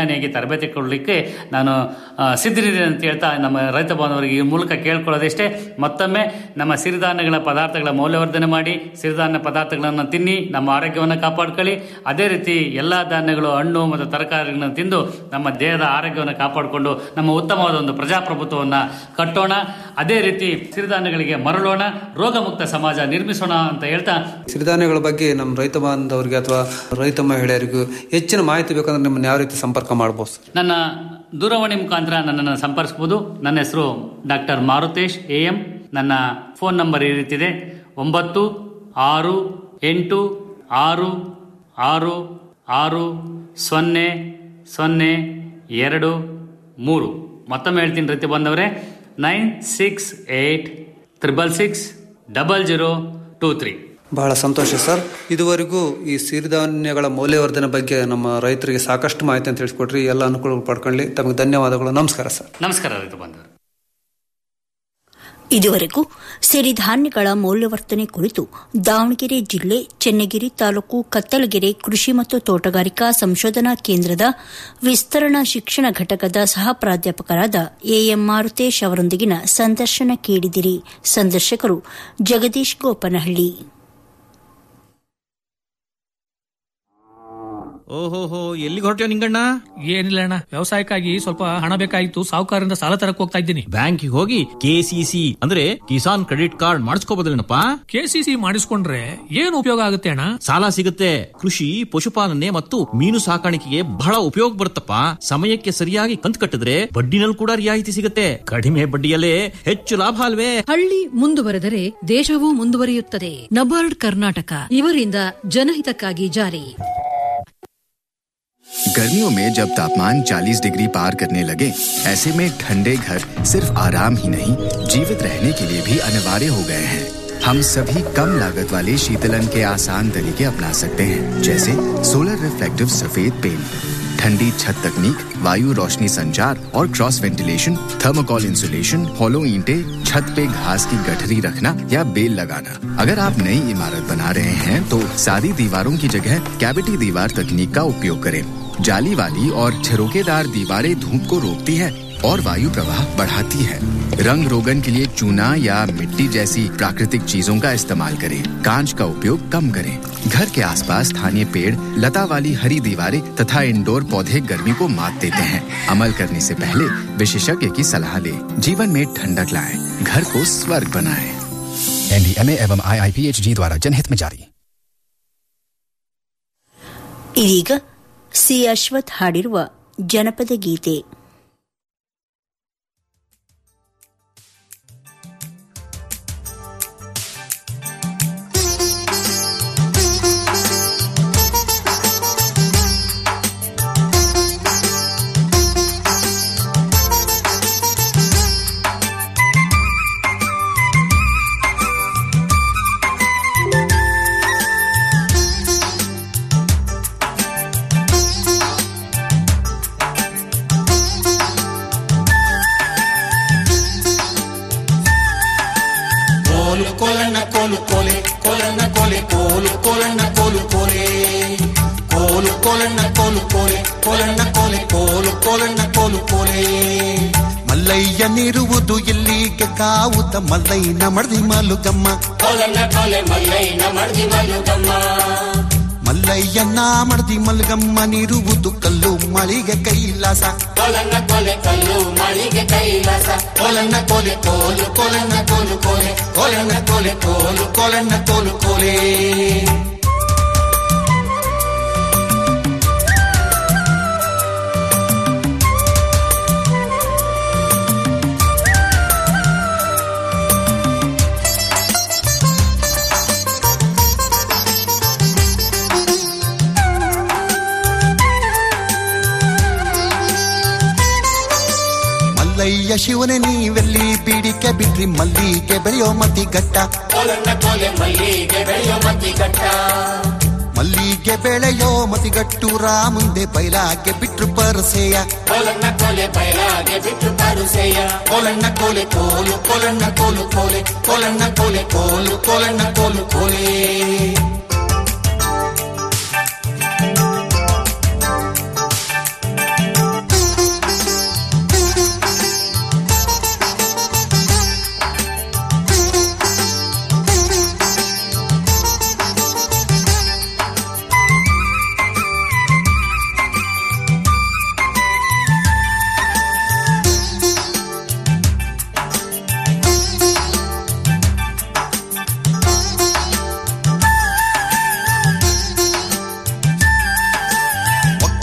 ತರಬೇತಿ ಕೊಡಲಿಕ್ಕೆ ನಾನು ಆ, ಸಿದ್ಧರಿದ್ದೇನೆ ಅಂತ ಹೇಳ್ತಾ ನಮ್ಮ ರೈತ ಬಾಂಧವರಿಗೆ ಈ ಮೂಲಕ ಕೇಳ್ಕೊಳ್ಳೋದಷ್ಟೇ ಮತ್ತೊಮ್ಮೆ ನಮ್ಮ ಸಿರಿಧಾನ್ಯಗಳ ಪದಾರ್ಥಗಳ ಮೌಲ್ಯವರ್ಧನೆ ಮಾಡಿ ಸಿರಿಧಾನ್ಯ ಪದಾರ್ಥಗಳನ್ನು ತಿನ್ನಿ ನಮ್ಮ ಆರೋಗ್ಯವನ್ನು ಕಾಪಾಡ್ಕೊಳ್ಳಿ ಅದೇ ರೀತಿ ಎಲ್ಲ ಧಾನ್ಯಗಳು ಹಣ್ಣು ಮತ್ತು ತರಕಾರಿಗಳನ್ನು ತಿಂದು ನಮ್ಮ ದೇಹದ ಆರೋಗ್ಯವನ್ನು ಕಾಪಾಡಿಕೊಂಡು ನಮ್ಮ ಉತ್ತಮವಾದ ಒಂದು ಪ್ರಜಾಪ್ರಭುತ್ವವನ್ನು ಕಟ್ಟೋಣ ಅದೇ ರೀತಿ ಸಿರಿಧಾನ್ಯಗಳಿಗೆ ಮರಳೋಣ ರೋಗಮುಕ್ತ ಸಮಾಜ ನಿರ್ಮಿಸೋಣ ಅಂತ ಹೇಳ್ತಾ ಸಿರಿಧಾನ್ಯಗಳ ಬಗ್ಗೆ ನಮ್ಮ ರೈತ ಬಾಂಧವರಿಗೆ ಅಥವಾ ರೈತ ಮಹಿಳೆಯರಿಗೂ ಹೆಚ್ಚಿನ ಮಾಹಿತಿ ಬೇಕಂದ್ರೆ ನಿಮ್ಮನ್ನು ಯಾವ ರೀತಿ ಸಂಪರ್ಕ ಮಾಡ್ಬೋದು ಸರ್ ನನ್ನ ದೂರವಾಣಿ ಮುಖಾಂತರ ನನ್ನನ್ನು ಸಂಪರ್ಕಿಸಬಹುದು ನನ್ನ ಹೆಸರು ಡಾಕ್ಟರ್ ಮಾರುತೇಶ್ ಎ ಎಂ ನನ್ನ ಫೋನ್ ನಂಬರ್ ಈ ರೀತಿದೆ ಒಂಬತ್ತು ಆರು ಎಂಟು ಆರು ಆರು ಆರು ಸೊನ್ನೆ ಸೊನ್ನೆ ಎರಡು ಮೂರು ಮತ್ತೊಮ್ಮೆ ಹೇಳ್ತೀನಿ ರೈತ ಬಂದವರೇ nine six eight triple six double zero two three ಬಹಳ ಸಂತೋಷ ಸರ್ ಇದುವರೆಗೂ ಈ ಸಿರಿಧಾನ್ಯಗಳ ಮೌಲ್ಯವರ್ಧನೆ ಬಗ್ಗೆ ನಮ್ಮ ರೈತರಿಗೆ ಸಾಕಷ್ಟು ಮಾಹಿತಿ ಅಂತ ತಿಳಿಸ್ಕೊಟ್ರಿ ಎಲ್ಲ ಅನುಕೂಲಗಳು ಪಡ್ಕೊಳ್ಳಿ ತಮಗೆ ಧನ್ಯವಾದಗಳು ನಮಸ್ಕಾರ ಸರ್ ನಮಸ್ಕಾರ ರೈತ ಬಂದವರು ಇದುವರೆಗೂ ಸಿರಿಧಾನ್ಯಗಳ ಮೌಲ್ಯವರ್ಧನೆ ಕುರಿತು ದಾವಣಗೆರೆ ಜಿಲ್ಲೆ ಚೆನ್ನಗಿರಿ ತಾಲೂಕು ಕತ್ತಲಗೆರೆ ಕೃಷಿ ಮತ್ತು ತೋಟಗಾರಿಕಾ ಸಂಶೋಧನಾ ಕೇಂದ್ರದ ವಿಸ್ತರಣಾ ಶಿಕ್ಷಣ ಘಟಕದ ಸಹ ಪ್ರಾಧ್ಯಾಪಕರಾದ ಎಎಂ ಮಾರುತೇಶ್ ಅವರೊಂದಿಗಿನ ಸಂದರ್ಶನ ಕೇಳಿದಿರಿ ಸಂದರ್ಶಕರು ಜಗದೀಶ್ ಗೋಪನಹಳ್ಳಿ ಓಹೋಹೋ ಎಲ್ಲಿಗೆ ಹೊರಟ್ಯೋ ನಿಂಗಣ್ಣ ಏನಿಲ್ಲ ಅಣ್ಣ ವ್ಯವಸಾಯಕ್ಕಾಗಿ ಸ್ವಲ್ಪ ಹಣ ಬೇಕಾಗಿತ್ತು ಸಾಹುಕಾರರಿಂದ ಸಾಲ ತರಕ್ ಹೋಗ್ತಾ ಇದ್ದೀನಿ ಬ್ಯಾಂಕಿಗೆ ಹೋಗಿ ಕೆಸಿಸಿ ಅಂದ್ರೆ ಕಿಸಾನ್ ಕ್ರೆಡಿಟ್ ಕಾರ್ಡ್ ಮಾಡಿಸ್ಕೋಬೋದಿಲ್ಲನಪ್ಪ ಕೆಸಿಸಿ ಮಾಡಿಸ್ಕೊಂಡ್ರೆ ಏನು ಉಪಯೋಗ ಆಗುತ್ತೆ ಅಣ್ಣ ಸಾಲ ಸಿಗುತ್ತೆ ಕೃಷಿ ಪಶುಪಾಲನೆ ಮತ್ತು ಮೀನು ಸಾಕಾಣಿಕೆಗೆ ಬಹಳ ಉಪಯೋಗ ಬರುತ್ತಪ್ಪ ಸಮಯಕ್ಕೆ ಸರಿಯಾಗಿ ಕಂತು ಕಟ್ಟಿದ್ರೆ ಬಡ್ಡಿನಲ್ಲಿ ಕೂಡ ರಿಯಾಯಿತಿ ಸಿಗುತ್ತೆ ಕಡಿಮೆ ಬಡ್ಡಿಯಲ್ಲೇ ಹೆಚ್ಚು ಲಾಭ ಅಲ್ವೇ ಹಳ್ಳಿ ಮುಂದುವರೆದರೆ ದೇಶವೂ ಮುಂದುವರಿಯುತ್ತದೆ ನಬಾರ್ಡ್ ಕರ್ನಾಟಕ ಇವರಿಂದ ಜನಹಿತಕ್ಕಾಗಿ ಜಾರಿ गर्मियों में जब तापमान 40 डिग्री पार करने लगे ऐसे में ठंडे घर सिर्फ आराम ही नहीं जीवित रहने के लिए भी अनिवार्य हो गए हैं हम सभी कम लागत वाले शीतलन के आसान तरीके अपना सकते हैं जैसे सोलर रिफ्लेक्टिव सफेद पेंट ठंडी छत तकनीक वायु रोशनी संचार और cross ventilation thermocol insulation hollow ईंटे छत पे घास की गठरी रखना या बेल लगाना अगर आप नई इमारत बना रहे हैं तो सादी दीवारों की जगह कैविटी दीवार तकनीक का उपयोग करें जाली वाली और छिरोकेदार दीवारें धूप को रोकती है और वायु प्रवाह बढ़ाती है रंग रोगन के लिए चूना या मिट्टी जैसी प्राकृतिक चीजों का इस्तेमाल करें कांच का उपयोग कम करें घर के आसपास स्थानीय पेड़ लता वाली हरी दीवारें तथा इंडोर पौधे गर्मी को मात देते हैं अमल करने से पहले विशेषज्ञ की सलाह लें जीवन में ठंडक लाएं घर को स्वर्ग बनाएं एनडीएमए एवं आईआईपीएचजी द्वारा जनहित में जारी ಇದೀಗ ಸಿ ಅಶ್ವಥ್ ಹಾಡಿರುವ ಜನಪದ ಗೀತೆ ಕೋಲು ಕೋಲಣ್ಣ ಕೋಲು ಕೋಲೆ ಕೋಲಣ್ಣ ಕೋಲೆ ಕೋಲು ಕೋಲಣ್ಣ ಕೋಲು ಕೋಲೆ ಕೋಲು ಕೋಲಣ್ಣ ಕೋಲು ಕೋಲೆ ಕೋಲಣ್ಣ ಕೋಲೆ ಕೋಲು ಕೋಲಣ್ಣ ಕೋಲು ಕೋಲೆ ಮಲ್ಲಯ್ಯನಿರುವುದು ಎಲ್ಲಿಗೆ ಕಾವುತ ಮಲ್ಲಯ್ಯನ ಮಡ್ದಿ ಮಲುಗಮ್ಮ ಕೋಲಣ್ಣ ಕೋಲೆ ಮಲ್ಲಯ್ಯನ ಮಡ್ದಿ ಮಲ್ಲುಗಮ್ಮ ಮಲ್ಲಯ್ಯನ ಮಡ್ದಿ ಮಲ್ಗಮ್ಮನಿರುವುದು ಕಲ್ಲು ಮಳಿಗೆ ಕೈಲಾಸ ಕೋಲಣ್ಣ ಕೋಲೆ ಕಲ್ಲು ಮಳಿಗೆ ಕೈಲಾಸ ಕೋಲಣ್ಣ ಕೋಲೆ ಕೋಲು ಕೋಲಣ್ಣ ಕೋಲು ಕೋಲೆ ಕೋಲಣ್ಣ ಕೋಲೆ ಕೋಲು ಕೋಲಣ್ಣ ಕೋಲು ಕೋಲೆ ಮಲ್ಲಯ್ಯ ಶಿವನೇ ನೀವೆಲ್ಲಿ ಬೀಡಿಕೆ ಬಿಟ್ರಿ ಮಲ್ಲಿಗೆ ಬೆಳೆಯೋ ಮತಿ ಗಟ್ಟ ಕೋಲಣ್ಣ ಕೋಲೆ ಮಲ್ಲಿಗೆ ಬೆಳೆಯೋ ಮತಿ ಗಟ್ಟ ಮಲ್ಲಿಗೆ ಬೆಳೆಯೋ ಮತಿಗಟ್ಟು ಮುಂದೆ ಬೈಲಾಗೆ ಬಿಟ್ರು ಪರಸೆಯ ಕೋಲಣ್ಣ ಕೋಲೆ ಬಯಲಾಗೆ ಬಿಟ್ಟು ಪರುಸೆಯ ಕೋಲಣ್ಣ ಕೋಲೆ ಕೋಲು ಕೋಲಣ್ಣ ಕೋಲು ಕೋಲೆ ಕೋಲಣ್ಣ ಕೋಲೆ ಕೋಲು ಕೋಲಣ್ಣ ಕೋಲು ಕೋಲೆ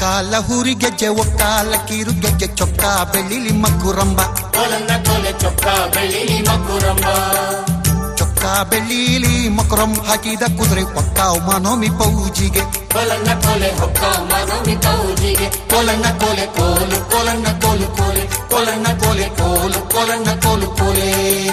ಮುಕ್ಕಾಲ ಹೂರಿ ಗೆಜ್ಜೆ ಒಕ್ಕಾಲ ಕೀರು ಗೆಜ್ಜೆ ಚೊಕ್ಕ ಬೆಳ್ಳಿಲಿ ಮಕ್ಕುರಂಬ ಕೋಲನ್ನ ಕೋಲೆ ಚೊಕ್ಕ ಬೆಳ್ಳಿಲಿ ಮಕ್ಕುರಂಬ ಚೊಕ್ಕ ಬೆಳ್ಳಿಲಿ ಮಕರಂ ಹಾಕಿದ ಕುದುರೆ ಒಕ್ಕಾವ್ ಮನೋಮಿ ಪೌಜಿಗೆ ಕೋಲನ್ನ ಕೋಲೆ ಹೊಕ್ಕ ಮನೋಮಿ ಕೌಜಿಗೆ ಕೋಲನ್ನ ಕೋಲೆ ಕೋಲು ಕೋಲನ್ನ ಕೋಲು ಕೋಲೆ ಕೋಲನ್ನ ಕೋಲೆ ಕೋಲು ಕೋಲನ್ನ ಕೋಲು ಕೋಲೆ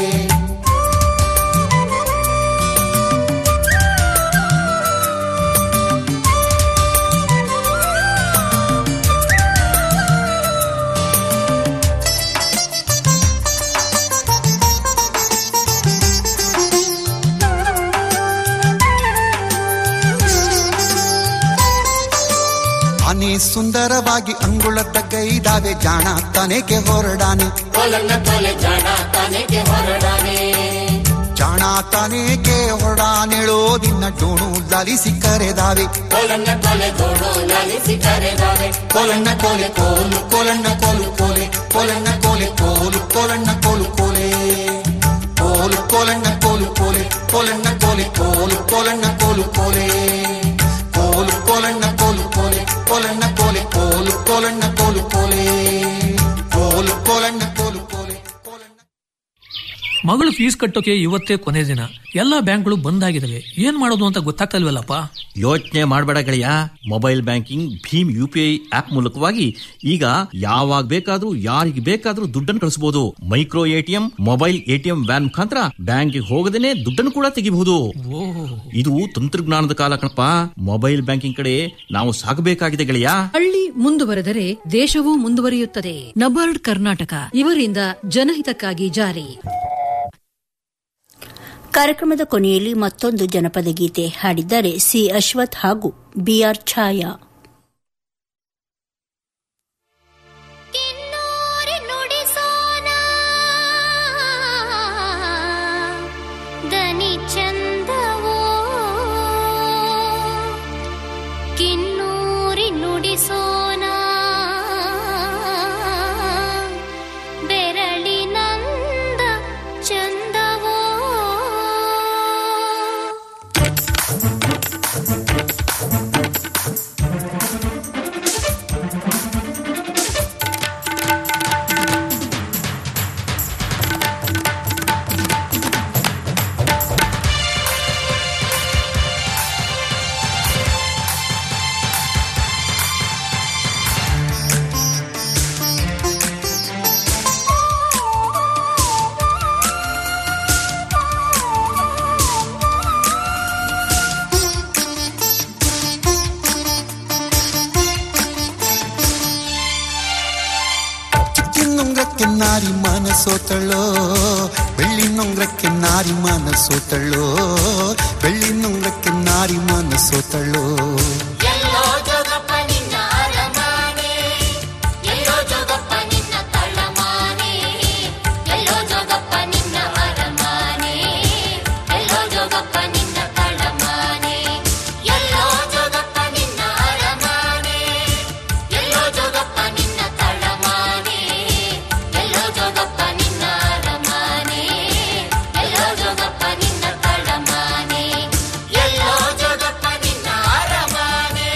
ಆನೆ ಸುಂದರವಾಗಿ ಅಂಗುಳದ ಗೈದಾವೆ ಜಾಣ ತನೆಗೆ ಹೊರಡಾನೆ ಕೋಲನ್ನ ಕೋಲೆ ಜಾಣ ತಾನೆಗೆ ಹೊರಡಾನೆ ಜಾಣ ತನೆಗೆ ಹೊರಡಾನೆಳೋದಿನ್ನ ಡೋಣು ಲಾಲಿಸಿ ಕರೆದಾವೆ ಕೋಲನ್ನ ಕೋಲೆ ಗೋಡು ಲಾಲಿಸಿ ಕರೆದಾವೆ ಕೋಲನ್ನ ಕೋಲೆ ಕೋಲು ಕೋಲನ್ನ ಕೋಲು ಕೋಲೆ ಕೋಲನ್ನ ಕೋಲೆ ಕೋಲು ಕೋಲನ್ನ ಕೋಲು ಕೋಲೆ ಕೋಲು ಕೋಲನ್ನ ಕೋಲು ಕೋಲೆ ಕೋಲನ್ನ ಕೋಲೆ ಕೋಲು ಕೋಲನ್ನ ಕೋಲು ಕೋಲೆ ಕೋಲು ಕೋಲನ್ನ ಕೋಲು ಕೋಲೆ ಕೋಲನ್ನ ಕೋಲೆ ಕೋಲು ಕೋಲನ್ನ ಕೋಲು ಕೋಲೆ ಕೋಲು ಕೋಲನ್ನ ಕೋಲು ಕೋಲೆ ಮಗಳು ಫೀಸ್ ಕಟ್ಟೋಕೆ ಇವತ್ತೇ ಕೊನೆ ದಿನ ಎಲ್ಲಾ ಬ್ಯಾಂಕ್ಗಳು ಬಂದ್ ಆಗಿದಾವೆ ಏನ್ ಮಾಡೋದು ಅಂತ ಗೊತ್ತಾಗ್ತಲ್ವಲ್ಲಪ್ಪ ಯೋಚನೆ ಮಾಡಬೇಡ ಗೆಳೆಯ ಮೊಬೈಲ್ ಬ್ಯಾಂಕಿಂಗ್ ಭೀಮ್ ಯು ಪಿ ಐ ಆಪ್ ಮೂಲಕವಾಗಿ ಈಗ ಯಾವಾಗ ಬೇಕಾದ್ರೂ ಯಾರಿಗೆ ಬೇಕಾದ್ರೂ ದುಡ್ಡನ್ನು ಕಳಿಸಬಹುದು micro ATM mobile ATM van ಮುಖಾಂತರ ಬ್ಯಾಂಕ್ಗೆ ಹೋಗದೇನೆ ದುಡ್ಡನ್ನು ಕೂಡ ತೆಗಿಬಹುದು ಇದು ತಂತ್ರಜ್ಞಾನದ ಕಾಲ ಕಣಪ್ಪ ಮೊಬೈಲ್ ಬ್ಯಾಂಕಿಂಗ್ ಕಡೆ ನಾವು ಸಾಗಬೇಕಾಗಿದೆ ಗೆಳೆಯ ಹಳ್ಳಿ ಮುಂದುವರೆದರೆ ದೇಶವೂ ಮುಂದುವರಿಯುತ್ತದೆ ನಬಾರ್ಡ್ ಕರ್ನಾಟಕ ಇವರಿಂದ ಜನಹಿತಕ್ಕಾಗಿ ಜಾರಿ ಕಾರ್ಯಕ್ರಮದ ಕೊನೆಯಲ್ಲಿ ಮತ್ತೊಂದು ಜನಪದ ಗೀತೆ ಹಾಡಿದ್ದಾರೆ ಸಿ ಅಶ್ವಥ್ ಹಾಗೂ ಬಿಆರ್ ಛಾಯಾ ದನಿ ಚಂದವೋ ಕಿನ್ನೂರಿ ನುಡಿಸೋನ ಬೆರಳಿನಂದ ಚಂದವೋ ಚಿನ್ನೊಂಗ್ರಕ್ಕೆ ನಾರಿ ಮನಸೋತಳ್ಳೋ ಬೆಳ್ಳಿ ನೊಂಗ್ರಕ್ಕೆ ನಾರಿ ಮನಸೋತಳ್ಳೋ ಬೆಳ್ಳಿ ನೊಂಗ್ರಕ್ಕೆ ನಾರಿ ಮನಸೋತಳ್ಳೋ ಎಲ್ಲೋ ಜೋಗಪ್ಪ ನಿನ್ನ ಅರಮಾನೆ ಎಲ್ಲೋ ಜೋಗಪ್ಪ ನಿನ್ನ ತಳ್ಳಮಾನೆ ಎಲ್ಲೋ ಜೋಗಪ್ಪ ನಿನ್ನ ಅರಮಾನೆ ಎಲ್ಲೋ ಜೋಗಪ್ಪ ನಿನ್ನ ತಳ್ಳಮಾನೆ ಎಲ್ಲೋ ಜೋಗಪ್ಪ ನಿನ್ನ ಅರಮಾನೆ ಎಲ್ಲೋ ಜೋಗಪ್ಪ ನಿನ್ನ ತಳ್ಳಮಾನೆ ಎಲ್ಲೋ ಜೋಗಪ್ಪ ನಿನ್ನ ಅರಮಾನೆ ಎಲ್ಲೋ ಜೋಗಪ್ಪ ನಿನ್ನ ತಳ್ಳಮಾನೆ ಎಲ್ಲೋ ಜೋಗಪ್ಪ ನಿನ್ನ ಅರಮಾನೆ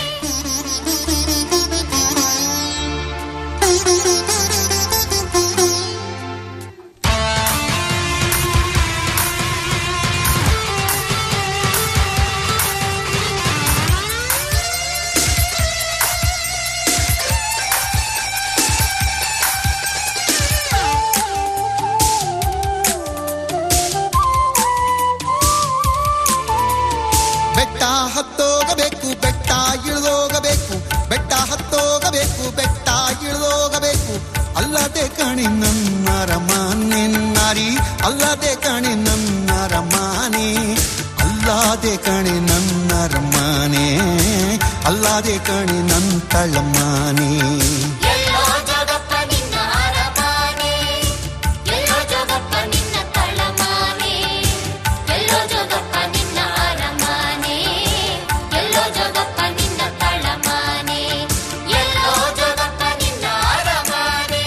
ಬೆಟ್ಟ ಹತ್ತೋಗಬೇಕು ಬೆಟ್ಟ ಇಳಿದೋಗಬೇಕು ಬೆಟ್ಟ ಹತ್ತೋಗಬೇಕು ಬೆಟ್ಟ ಇಳಿದೋಗಬೇಕು ಅಲ್ಲದೆ ಕಣಿ ನನ್ನ ರಮಾನೆ ನಾರಿ ಅಲ್ಲದೆ ಕಣಿ ನನ್ನ ರಮಾನೆ ಅಲ್ಲದೆ ಕಣಿ ನನ್ನ ರಮಾನೆ ಅಲ್ಲದೆ ಕಣಿ ನನ್ನ ತಳಮಾನೆ ಎಲ್ಲೋ ಜೋಗಪ್ಪ ನಿನ್ನ ಅರಮಾನೆ ಎಲ್ಲೋ ಜೋಗಪ್ಪ ನಿನ್ನ ತಳಮಾನೆ ಎಲ್ಲೋ ಜೋಗಪ್ಪ ನಿನ್ನ ಅರಮಾನೆ ಎಲ್ಲೋ ಜೋಗಪ್ಪ ನಿನ್ನ ತಳಮಾನೆ ಎಲ್ಲೋ ಜೋಗಪ್ಪ ನಿನ್ನ ಅರಮಾನೆ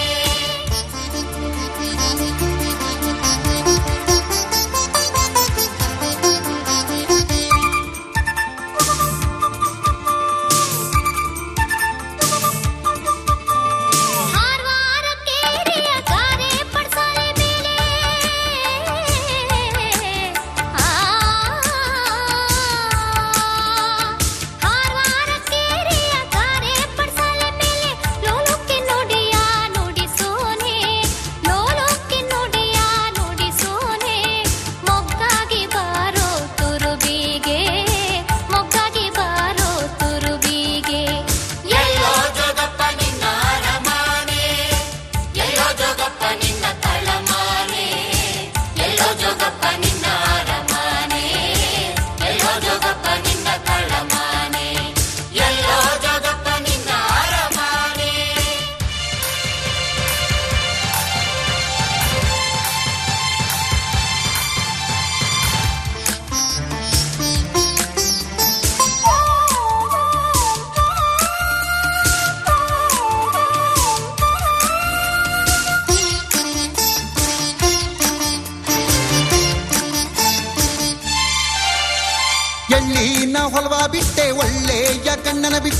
ಹೊಲವ ಬಿಟ್ಟೆ ಒಳ್ಳೆಯ ಗಂಡನ ಬಿಟ್ಟೆ